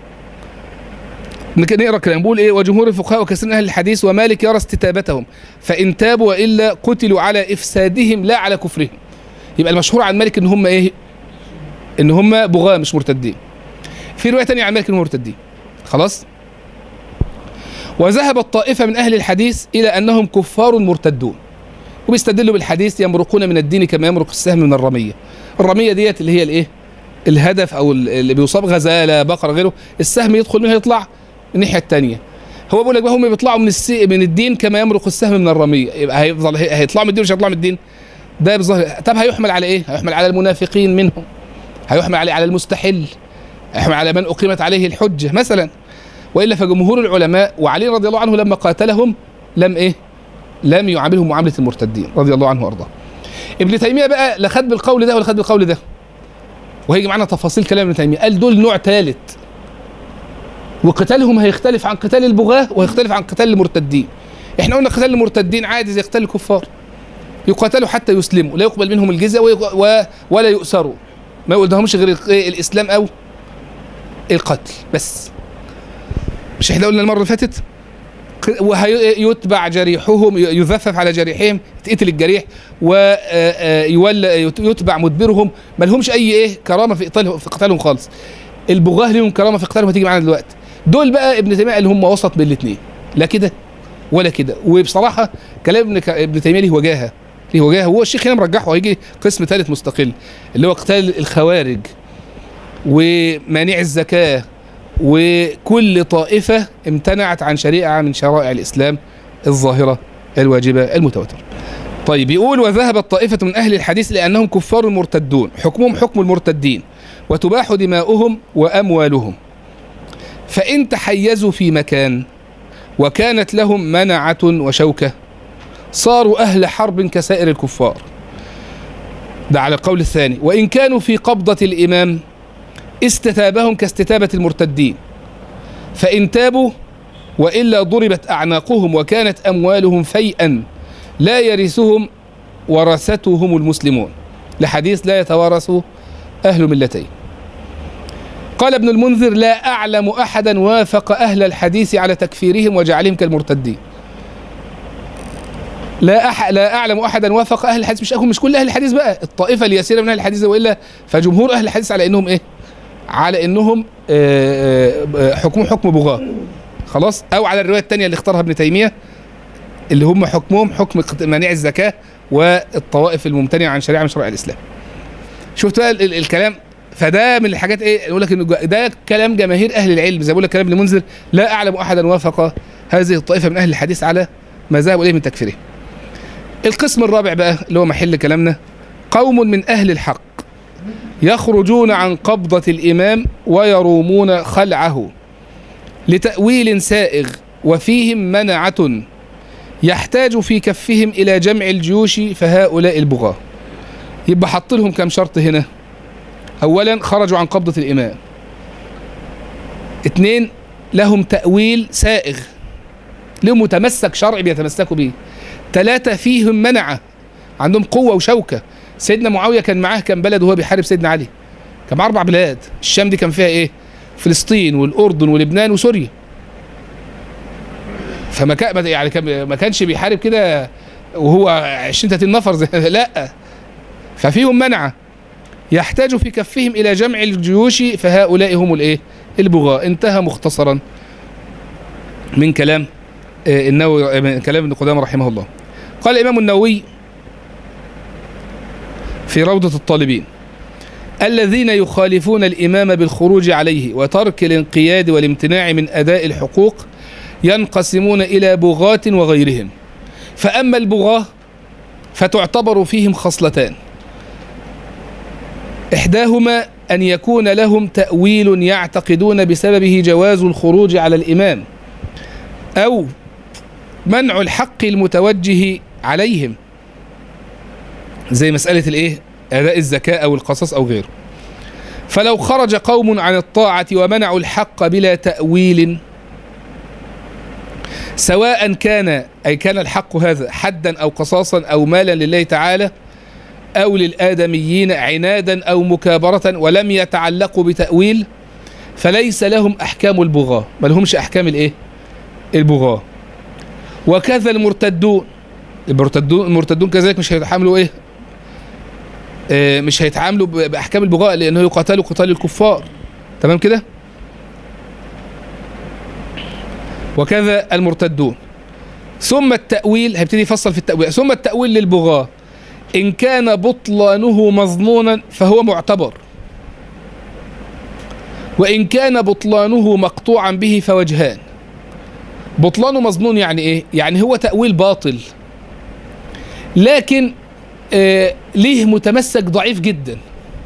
نقرا كلام بيقول ايه وجمهور الفقهاء وكثير من اهل الحديث ومالك يرى استتابتهم فان تابوا والا قتلوا على افسادهم لا على كفرهم يبقى المشهور عن مالك ان هم ايه ان هم بغاة مش مرتدين في روايه ثانيه عن مالك انهم مرتدين خلاص وذهبت طائفه من اهل الحديث الى انهم كفار مرتدون وبيستدلوا بالحديث يمرقون من الدين كما يمرق السهم من الرميه الرميه ديت اللي هي الايه الهدف او اللي بيصاب غزاله بقره غيره السهم يدخل منها يطلع الناحيه الثانيه هو بيقول لك هم بيطلعوا من السي من الدين كما يمرق السهم من الرميه يبقى هيفضل هيطلعوا من الدين مش هيطلعوا من الدين ده بظاهر طب هيحمل على ايه هيحمل على المنافقين منهم هيحمل عليه على المستحل هيحمل على من أقيمت عليه الحجة مثلا وإلا فجمهور العلماء وعلي رضي الله عنه لما قاتلهم لم إيه لم يعاملهم معاملة المرتدين رضي الله عنه وأرضاه ابن تيمية بقى لا خد بالقول ده ولا خد بالقول ده وهيجي معانا تفاصيل كلام ابن تيمية قال دول نوع ثالث وقتالهم هيختلف عن قتال البغاة وهيختلف عن قتال المرتدين احنا قلنا قتال المرتدين عادي زي قتال الكفار يقاتلوا حتى يسلموا لا يقبل منهم الجزية و... ولا يؤسروا ما يقولهمش غير إيه؟ الاسلام او القتل بس مش احنا قلنا المره اللي فاتت ويتبع جريحهم يذفف على جريحهم يتقتل الجريح ويتبع مدبرهم ما لهمش اي ايه كرامه في قتالهم في قتالهم خالص البغاه لهم كرامه في قتالهم هتيجي معانا دلوقتي دول بقى ابن تيميه اللي هم وسط بين الاثنين لا كده ولا كده وبصراحه كلام ابن ابن تيميه ليه وجاهه ليه وجاهه هو الشيخ هنا مرجحه هيجي قسم ثالث مستقل اللي هو قتال الخوارج ومانع الزكاه وكل طائفة امتنعت عن شريعة من شرائع الإسلام الظاهرة الواجبة المتواترة طيب يقول وذهبت طائفة من أهل الحديث لأنهم كفار مرتدون حكمهم حكم المرتدين وتباح دماؤهم وأموالهم فإن تحيزوا في مكان وكانت لهم منعة وشوكة صاروا أهل حرب كسائر الكفار ده على القول الثاني وإن كانوا في قبضة الإمام استتابهم كاستتابة المرتدين فإن تابوا وإلا ضربت أعناقهم وكانت أموالهم فيئا لا يرثهم ورثتهم المسلمون لحديث لا يتوارث أهل ملتين قال ابن المنذر لا أعلم أحدا وافق أهل الحديث على تكفيرهم وجعلهم كالمرتدين لا أح... لا أعلم أحدا وافق أهل الحديث مش أكون مش كل أهل الحديث بقى الطائفة اليسيرة من أهل الحديث وإلا فجمهور أهل الحديث على إنهم إيه على انهم حكمهم حكم بغاة خلاص او على الروايه الثانيه اللي اختارها ابن تيميه اللي هم حكمهم حكم مانع الزكاه والطوائف الممتنعه عن شريعه من شرائع الاسلام شفت بقى الكلام فده من الحاجات ايه يقول لك ان ده كلام جماهير اهل العلم زي ما بقول لك كلام ابن منذر لا اعلم احدا وافق هذه الطائفه من اهل الحديث على ما ذهبوا اليه من تكفيره القسم الرابع بقى اللي هو محل كلامنا قوم من اهل الحق يخرجون عن قبضة الإمام ويرومون خلعه لتأويل سائغ وفيهم منعة يحتاج في كفهم إلى جمع الجيوش فهؤلاء البغاة يبقى حط لهم كم شرط هنا أولا خرجوا عن قبضة الإمام اثنين لهم تأويل سائغ لهم متمسك شرعي بيتمسكوا به ثلاثة فيهم منعة عندهم قوة وشوكة سيدنا معاويه كان معاه كان بلد وهو بيحارب سيدنا علي كان معاه اربع بلاد الشام دي كان فيها ايه فلسطين والاردن ولبنان وسوريا فما كان يعني كان ما كانش بيحارب كده وهو 20 30 نفر زي لا ففيهم منعه يحتاج في كفهم الى جمع الجيوش فهؤلاء هم الايه البغاء انتهى مختصرا من كلام النووي من كلام ابن قدامه رحمه الله قال الامام النووي في روضة الطالبين الذين يخالفون الإمام بالخروج عليه وترك الانقياد والامتناع من أداء الحقوق ينقسمون إلى بغاة وغيرهم فأما البغاة فتعتبر فيهم خصلتان إحداهما أن يكون لهم تأويل يعتقدون بسببه جواز الخروج على الإمام أو منع الحق المتوجه عليهم زي مسألة الإيه؟ أداء الزكاة أو القصاص أو غيره فلو خرج قوم عن الطاعة ومنعوا الحق بلا تأويل سواء كان أي كان الحق هذا حدا أو قصاصا أو مالا لله تعالى أو للآدميين عنادا أو مكابرة ولم يتعلقوا بتأويل فليس لهم أحكام البغاة ما لهمش أحكام الإيه؟ البغاة وكذا المرتدون المرتدون المرتدون كذلك مش هيتحملوا إيه؟ آه مش هيتعاملوا بأحكام البغاء لأنه يقاتلوا قتال الكفار تمام كده؟ وكذا المرتدون ثم التأويل هيبتدي يفصل في التأويل ثم التأويل للبغاة إن كان بطلانه مظنونا فهو معتبر وإن كان بطلانه مقطوعا به فوجهان بطلانه مظنون يعني إيه؟ يعني هو تأويل باطل لكن آه ليه متمسك ضعيف جدا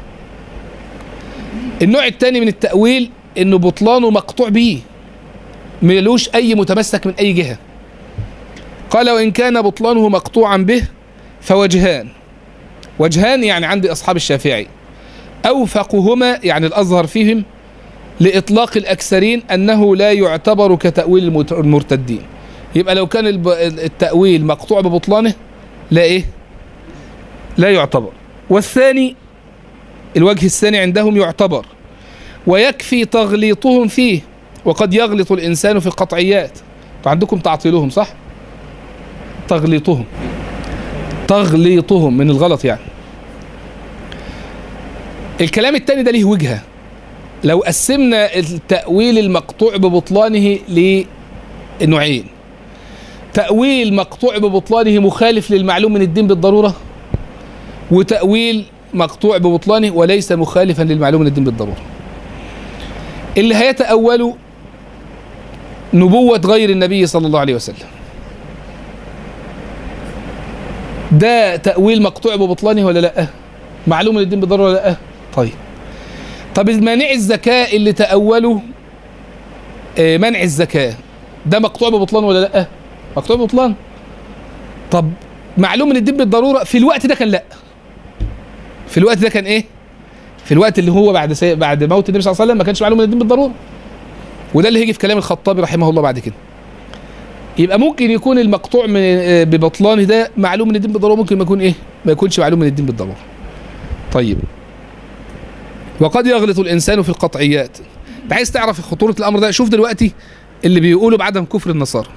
النوع الثاني من التأويل إنه بطلانه مقطوع به ملوش أي متمسك من أي جهة قال وإن كان بطلانه مقطوعا به فوجهان وجهان يعني عند أصحاب الشافعي أوفقهما يعني الأظهر فيهم لإطلاق الأكثرين أنه لا يعتبر كتأويل المرتدين يبقى لو كان التأويل مقطوع ببطلانه لا إيه لا يعتبر والثاني الوجه الثاني عندهم يعتبر ويكفي تغليطهم فيه وقد يغلط الإنسان في القطعيات عندكم تعطيلهم صح تغليطهم تغليطهم من الغلط يعني الكلام التاني ده ليه وجهة لو قسمنا التأويل المقطوع ببطلانه لنوعين تأويل مقطوع ببطلانه مخالف للمعلوم من الدين بالضرورة وتأويل مقطوع ببطلانه وليس مخالفا للمعلوم من الدين بالضرورة اللي هيتأولوا نبوة غير النبي صلى الله عليه وسلم ده تأويل مقطوع ببطلانه ولا لا معلوم من الدين بالضرورة ولا لا طيب طب المانع الزكاة اللي تأولوا آه، منع الزكاة ده مقطوع ببطلان ولا لا مقطوع ببطلان طب معلوم من الدين بالضرورة في الوقت ده كان لا في الوقت ده كان ايه في الوقت اللي هو بعد سي... بعد موت النبي صلى الله عليه وسلم ما كانش معلوم من الدين بالضروره وده اللي هيجي في كلام الخطابي رحمه الله بعد كده يبقى ممكن يكون المقطوع من آه، ببطلانه ده معلوم من الدين بالضروره ممكن ما يكون ايه ما يكونش معلوم من الدين بالضروره طيب وقد يغلط الانسان في القطعيات انت عايز تعرف خطوره الامر ده شوف دلوقتي اللي بيقولوا بعدم كفر النصارى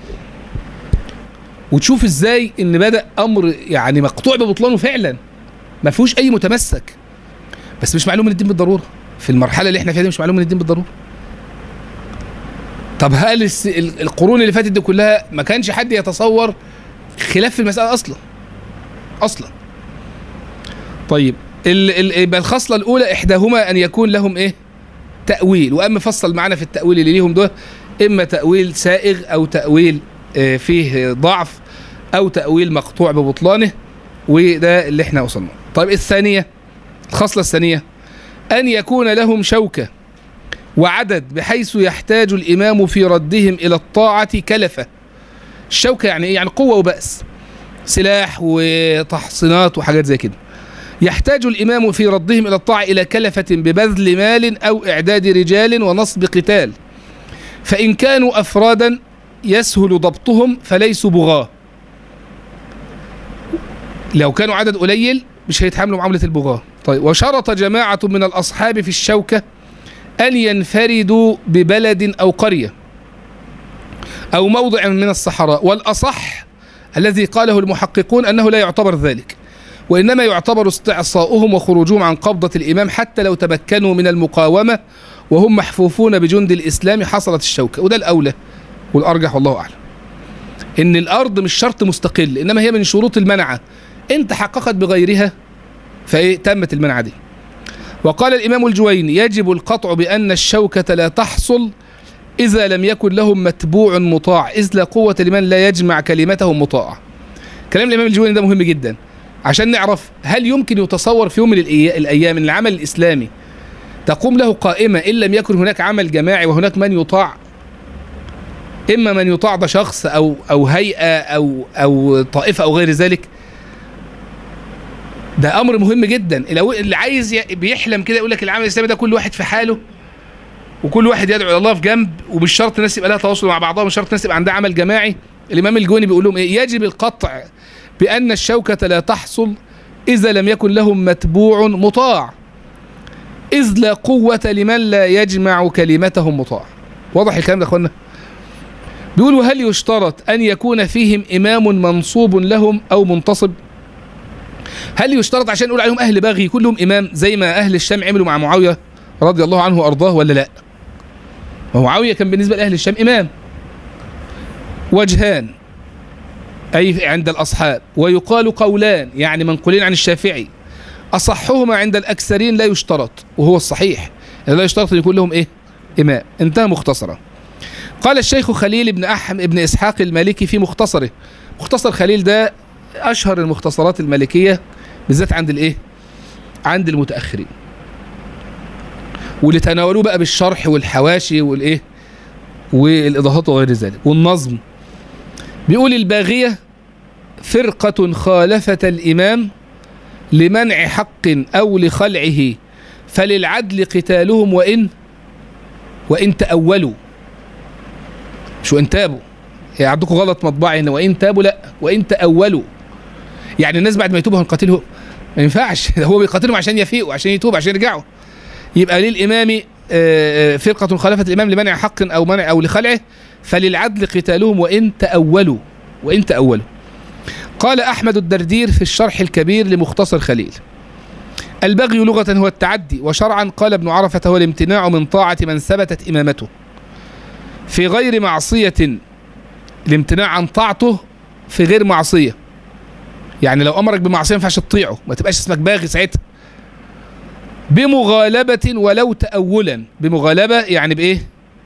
وتشوف ازاي ان بدا امر يعني مقطوع ببطلانه فعلا ما فيهوش اي متمسك بس مش معلوم من الدين بالضروره في المرحله اللي احنا فيها دي مش معلوم من الدين بالضروره طب هل الس- ال- القرون اللي فاتت دي كلها ما كانش حد يتصور خلاف في المساله اصلا اصلا طيب ال ال يبقى الخصله الاولى احداهما ان يكون لهم ايه تاويل واما فصل معانا في التاويل اللي ليهم ده اما تاويل سائغ او تاويل آه، فيه ضعف او تاويل مقطوع ببطلانه وده اللي احنا وصلنا طيب الثانيه الخصله الثانيه ان يكون لهم شوكه وعدد بحيث يحتاج الامام في ردهم الى الطاعه كلفه الشوكه يعني ايه يعني قوه وباس سلاح وتحصينات وحاجات زي كده يحتاج الامام في ردهم الى الطاعه الى كلفه ببذل مال او اعداد رجال ونصب قتال فان كانوا افرادا يسهل ضبطهم فليسوا بغاه لو كانوا عدد قليل مش هيتحملوا معامله البغاه طيب وشرط جماعه من الاصحاب في الشوكه ان ينفردوا ببلد او قريه او موضع من الصحراء والاصح الذي قاله المحققون انه لا يعتبر ذلك وانما يعتبر استعصاؤهم وخروجهم عن قبضه الامام حتى لو تمكنوا من المقاومه وهم محفوفون بجند الاسلام حصلت الشوكه وده الاولى والارجح والله اعلم ان الارض مش شرط مستقل انما هي من شروط المنعه ان تحققت بغيرها فايه تمت المنعه دي وقال الامام الجويني يجب القطع بان الشوكه لا تحصل اذا لم يكن لهم متبوع مطاع اذ لا قوه لمن لا يجمع كلمتهم مطاعه كلام الامام الجويني ده مهم جدا عشان نعرف هل يمكن يتصور في يوم من الإي- الايام ان العمل الاسلامي تقوم له قائمه ان لم يكن هناك عمل جماعي وهناك من يطاع اما من يطاع ده شخص او او هيئه او او طائفه او غير ذلك ده امر مهم جدا لو اللي عايز ي- بيحلم كده يقول لك العمل الاسلامي ده كل واحد في حاله وكل واحد يدعو الى الله في جنب ومش شرط الناس يبقى لها تواصل مع بعضها ومش شرط الناس يبقى عندها عمل جماعي الامام الجوني بيقول لهم ايه يجب القطع بان الشوكه لا تحصل اذا لم يكن لهم متبوع مطاع اذ لا قوه لمن لا يجمع كلمتهم مطاع واضح الكلام ده يا اخوانا بيقولوا هل يشترط ان يكون فيهم امام منصوب لهم او منتصب هل يشترط عشان نقول عليهم اهل بغي يكون لهم امام زي ما اهل الشام عملوا مع معاويه رضي الله عنه وارضاه ولا لا ما هو معاويه كان بالنسبه لاهل الشام امام وجهان اي عند الاصحاب ويقال قولان يعني منقولين عن الشافعي اصحهما عند الاكثرين لا يشترط وهو الصحيح لا يشترط ان يكون لهم ايه امام انتهى مختصرا قال الشيخ خليل بن أحم ابن إسحاق المالكي في مختصره مختصر خليل ده أشهر المختصرات المالكية بالذات عند الإيه؟ عند المتأخرين واللي تناولوه بقى بالشرح والحواشي والإيه؟ والإيضاحات وغير ذلك والنظم بيقول الباغية فرقة خالفت الإمام لمنع حق أو لخلعه فللعدل قتالهم وإن وإن تأولوا شو ان تابوا يعني عندكم غلط مطبعي هنا وان تابوا لا وان تاولوا يعني الناس بعد ما يتوبوا هنقاتلهم ما ينفعش ده هو بيقاتلهم عشان يفيقوا عشان يتوبوا عشان يرجعوا يبقى للامام آه، آه، فرقه خالفت الامام لمنع حق او منع او لخلعه فللعدل قتالهم وان تاولوا وان تاولوا قال احمد الدردير في الشرح الكبير لمختصر خليل البغي لغة هو التعدي وشرعا قال ابن عرفة هو الامتناع من طاعة من ثبتت إمامته في غير معصية الامتناع عن طاعته في غير معصية يعني لو أمرك بمعصية ما ينفعش تطيعه ما تبقاش اسمك باغي ساعتها بمغالبة ولو تأولا بمغالبة يعني بإيه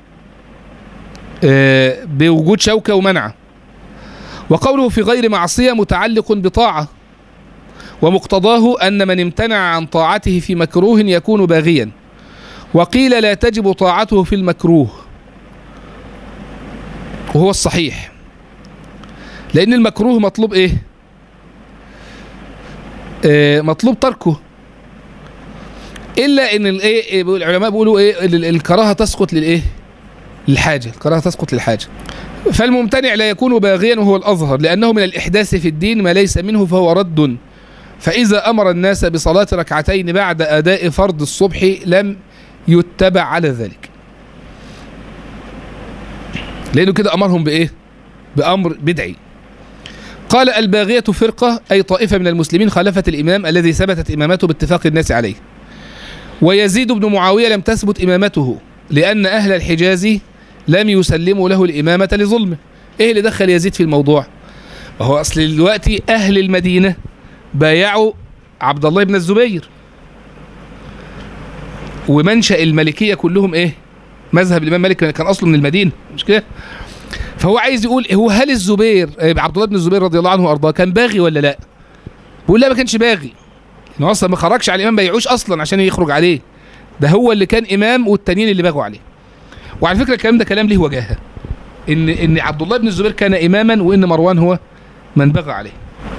آه بوجود شوكة ومنعة وقوله في غير معصية متعلق بطاعة ومقتضاه أن من امتنع عن طاعته في مكروه يكون باغيا وقيل لا تجب طاعته في المكروه وهو الصحيح لأن المكروه مطلوب إيه آه مطلوب تركه إلا إن الإيه العلماء بيقولوا إيه ال- الكراهة تسقط للإيه للحاجة الكراهة تسقط للحاجة فالممتنع لا يكون باغيا وهو الأظهر لأنه من الإحداث في الدين ما ليس منه فهو رد فإذا أمر الناس بصلاة ركعتين بعد أداء فرض الصبح لم يتبع على ذلك لأنه كده أمرهم بإيه بأمر بدعي قال الباغية فرقة أي طائفة من المسلمين خالفت الإمام الذي ثبتت إمامته باتفاق الناس عليه ويزيد بن معاوية لم تثبت إمامته لأن أهل الحجاز لم يسلموا له الإمامة لظلمه إيه اللي دخل يزيد في الموضوع وهو أصل دلوقتي أهل المدينة بايعوا عبد الله بن الزبير ومنشأ الملكية كلهم ايه مذهب الإمام مالك كان أصله من المدينة مش كده فهو عايز يقول هو هل الزبير آه، عبد الله بن الزبير رضي الله عنه وأرضاه كان باغي ولا لا بيقول لا ما كانش باغي انه اصلا ما خرجش على الامام ما يعوش اصلا عشان يخرج عليه ده هو اللي كان امام والتانيين اللي باغوا عليه وعلى فكره الكلام ده كلام ليه وجاهه ان ان عبد الله بن الزبير كان اماما وان مروان هو من بغى عليه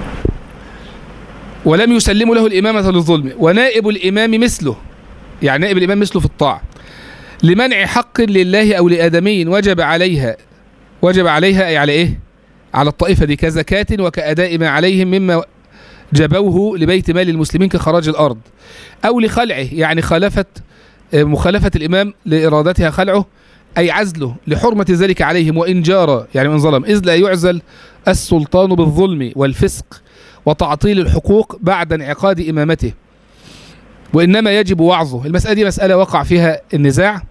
ولم يسلموا له الإمامة للظلم ونائب الإمام مثله يعني نائب الإمام مثله في الطاعة لمنع حق لله أو لآدمي وجب عليها وجب عليها أي على إيه على الطائفة دي كزكاة وكأداء ما عليهم مما جبوه لبيت مال المسلمين كخراج الأرض أو لخلعه يعني خالفت آه، مخالفة الإمام لإرادتها خلعه أي عزله لحرمة ذلك عليهم وإن جار يعني وإن ظلم إذ لا يعزل السلطان بالظلم والفسق وتعطيل الحقوق بعد انعقاد إمامته وإنما يجب وعظه المسألة دي مسألة وقع فيها النزاع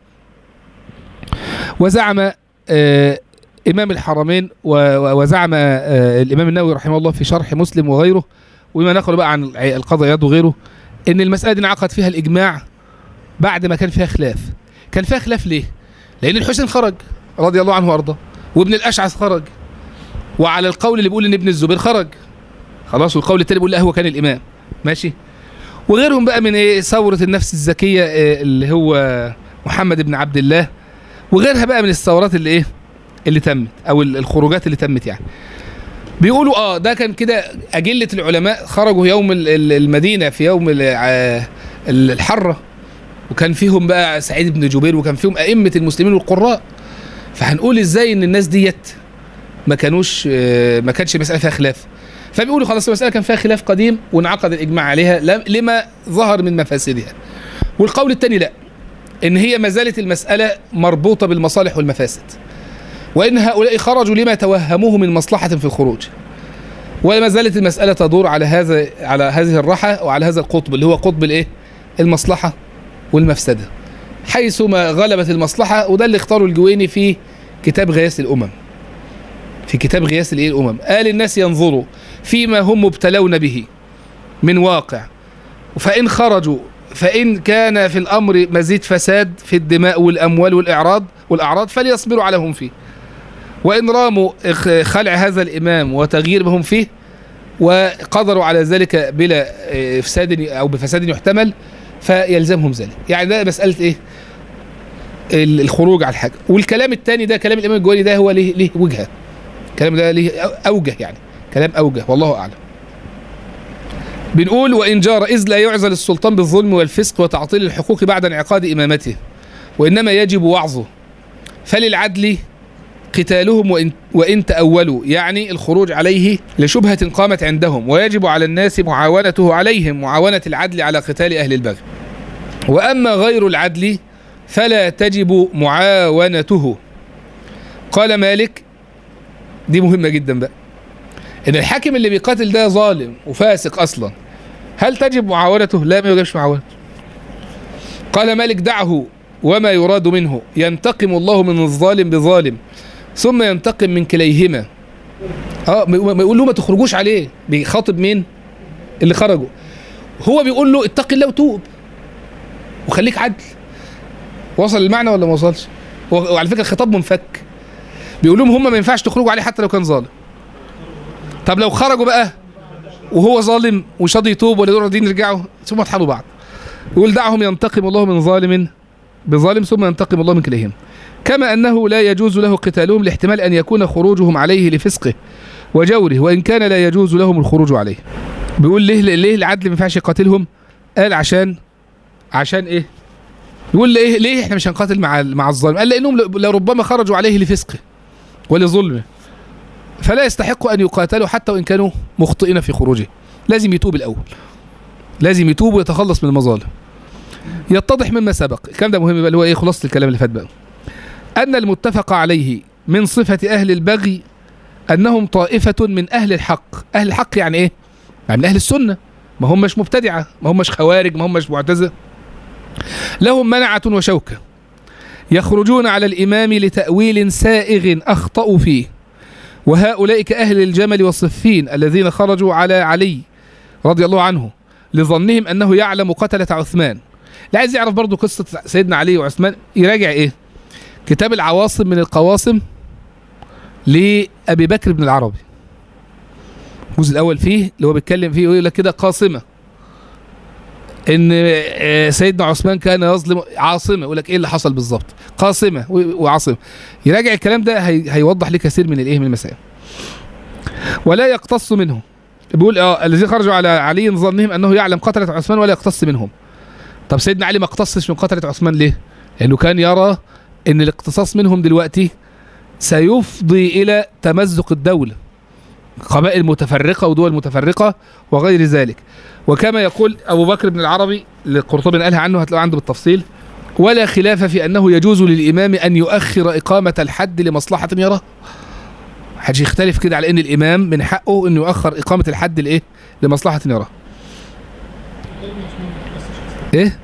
وزعم آه إمام الحرمين و- و- وزعم آه الإمام النووي رحمه الله في شرح مسلم وغيره وما نقل بقى عن الع- القاضي عياض وغيره إن المسألة دي انعقد فيها الإجماع بعد ما كان فيها خلاف كان فيها خلاف ليه؟ لأن الحسين خرج رضي الله عنه وأرضاه وابن الأشعث خرج وعلى القول اللي بيقول إن ابن الزبير خرج خلاص والقول التاني بيقول لا هو كان الامام ماشي وغيرهم بقى من ايه ثوره النفس الذكيه إيه اللي هو محمد بن عبد الله وغيرها بقى من الثورات اللي ايه اللي تمت او ال- الخروجات اللي تمت يعني بيقولوا اه ده كان كده اجله العلماء خرجوا يوم ال- ال- المدينه في يوم ال- ع- ال- الحره وكان فيهم بقى سعيد بن جبير وكان فيهم ائمه المسلمين والقراء فهنقول ازاي ان الناس ديت ما كانوش آه، ما كانش المساله فيها خلاف فبيقولوا خلاص المسألة كان فيها خلاف قديم وانعقد الإجماع عليها لم- لما ظهر من مفاسدها والقول الثاني لا إن هي ما زالت المسألة مربوطة بالمصالح والمفاسد وإن هؤلاء خرجوا لما توهموه من مصلحة في الخروج وما زالت المسألة تدور على هذا على هذه الرحى وعلى هذا القطب اللي هو قطب الإيه؟ المصلحة والمفسدة حيث ما غلبت المصلحة وده اللي اختاره الجويني في كتاب غياث الأمم في كتاب غياث الايه الامم قال الناس ينظروا فيما هم مبتلون به من واقع فان خرجوا فان كان في الامر مزيد فساد في الدماء والاموال والاعراض والاعراض فليصبروا على هم فيه وان راموا إخ- خلع هذا الامام وتغيير ما هم فيه وقدروا على ذلك بلا آه، افساد او بفساد يحتمل فيلزمهم ذلك يعني ده مساله ايه ال- الخروج على الحاجه والكلام الثاني ده كلام الامام الجويني ده هو ليه ليه وجهه الكلام ده ليه أو- اوجه يعني كلام اوجه والله اعلم بنقول وان جار اذ لا يعزل السلطان بالظلم والفسق وتعطيل الحقوق بعد انعقاد امامته وانما يجب وعظه فللعدل قتالهم وان وإن تأولوا يعني الخروج عليه لشبهة قامت عندهم ويجب على الناس معاونته عليهم معاونة العدل على قتال أهل البغي وأما غير العدل فلا تجب معاونته قال مالك دي مهمة جدا بقى إن الحاكم اللي بيقاتل ده ظالم وفاسق أصلا هل تجب معاونته؟ لا ما يجبش معاونته قال مالك دعه وما يراد منه ينتقم الله من الظالم بظالم ثم ينتقم من كليهما اه ما ما يقول له ما تخرجوش عليه بيخاطب مين اللي خرجوا هو بيقول له اتق الله وتوب وخليك عدل وصل المعنى ولا ما وصلش هو- وعلى فكره الخطاب منفك بيقول لهم هم ما ينفعش تخرجوا عليه حتى لو كان ظالم طب لو خرجوا بقى وهو ظالم ومش راضي يتوب ولا دول راضيين يرجعوا ثم اطحنوا بعض يقول دعهم ينتقم الله من ظالم بظالم ثم ينتقم الله من كليهم كما أنه لا يجوز له قتالهم لاحتمال أن يكون خروجهم عليه لفسقه وجوره وإن كان لا يجوز لهم الخروج عليه بيقول ليه ليه العدل ما ينفعش يقاتلهم قال عشان عشان ايه يقول ليه ليه احنا مش هنقاتل مع مع الظالم قال لانهم ل- لربما خرجوا عليه لفسقه ولظلمه فلا يستحق ان يقاتلوا حتى وان كانوا مخطئين في خروجه لازم يتوب الاول لازم يتوب ويتخلص من المظالم يتضح مما سبق الكلام ده مهم بقى اللي هو ايه خلاصه الكلام اللي فات بقى ان المتفق عليه من صفه اهل البغي انهم طائفه من اهل الحق اهل الحق يعني ايه يعني من اهل السنه ما هم مش مبتدعه ما هم مش خوارج ما هم مش معتزله لهم منعه وشوكه يخرجون على الامام لتاويل سائغ اخطاوا فيه وهؤلاء كاهل الجمل والصفين الذين خرجوا على علي رضي الله عنه لظنهم انه يعلم قتله عثمان اللي عايز يعرف برضو قصه سيدنا علي وعثمان يراجع ايه كتاب العواصم من القواصم لابي بكر بن العربي الجزء الاول فيه اللي هو بيتكلم فيه يقول لك كده قاصمه ان آه، سيدنا عثمان كان يظلم عاصمه يقول لك ايه اللي حصل بالظبط قاصمه و- وعاصمه يراجع الكلام ده هي هيوضح ليه كثير من الايه من المسائل ولا يقتص منهم بيقول اه الذين خرجوا على علي ظنهم انه يعلم قتله عثمان ولا يقتص منهم طب سيدنا علي ما اقتصش من قتله عثمان ليه لانه كان يرى ان الاقتصاص منهم دلوقتي سيفضي الى تمزق الدوله قبائل متفرقه ودول متفرقه وغير ذلك وكما يقول ابو بكر بن العربي اللي قرطبي قالها عنه هتلاقوا عنده بالتفصيل ولا خلاف في انه يجوز للامام ان يؤخر اقامه الحد لمصلحه يراه محدش يختلف كده على ان الامام من حقه انه يؤخر اقامه الحد لايه لمصلحه يراه ايه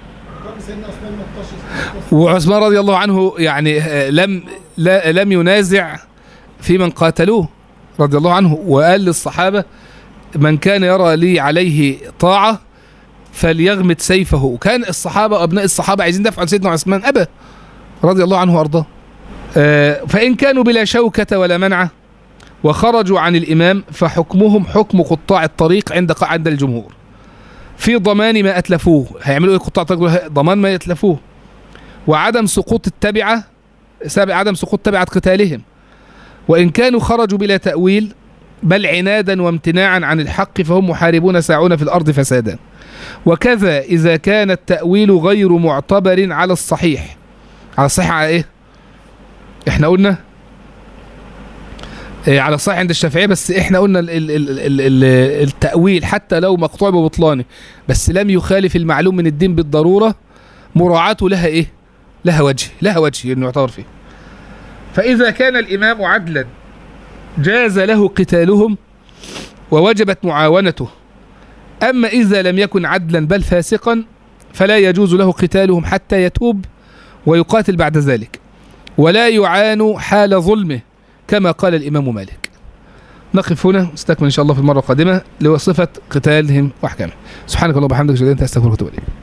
وعثمان رضي الله عنه يعني آه، لم لا لم ينازع في من قاتلوه رضي الله عنه وقال للصحابه من كان يرى لي عليه طاعه فليغمد سيفه وكان الصحابه وابناء الصحابه عايزين دفع عن سيدنا عثمان ابى رضي الله عنه وارضاه آه، فان كانوا بلا شوكه ولا منعه وخرجوا عن الامام فحكمهم حكم قطاع الطريق عند عند الجمهور في ضمان ما اتلفوه هيعملوا ايه قطاع الطريق ضمان ما يتلفوه وعدم سقوط التبعه سبب عدم سقوط تبعه قتالهم وان كانوا خرجوا بلا تاويل بل عنادا وامتناعا عن الحق فهم محاربون ساعون في الارض فسادا وكذا اذا كان التاويل غير معتبر على الصحيح على الصحيح على ايه احنا قلنا إيه على الصحيح عند الشافعيه بس احنا قلنا ال ال ال ال ال التاويل حتى لو مقطوع ببطلانه بس لم يخالف المعلوم من الدين بالضروره مراعاته لها ايه لها وجه لها وجه انه يعتبر فيه فاذا كان الامام عدلا جاز له قتالهم ووجبت معاونته اما اذا لم يكن عدلا بل فاسقا فلا يجوز له قتالهم حتى يتوب ويقاتل بعد ذلك ولا يعان حال ظلمه كما قال الامام مالك نقف هنا نستكمل ان شاء الله في المره القادمه لوصفه قتالهم واحكامه سبحانك اللهم وبحمدك اشهد ان لا اله الا انت استغفرك واتوب اليك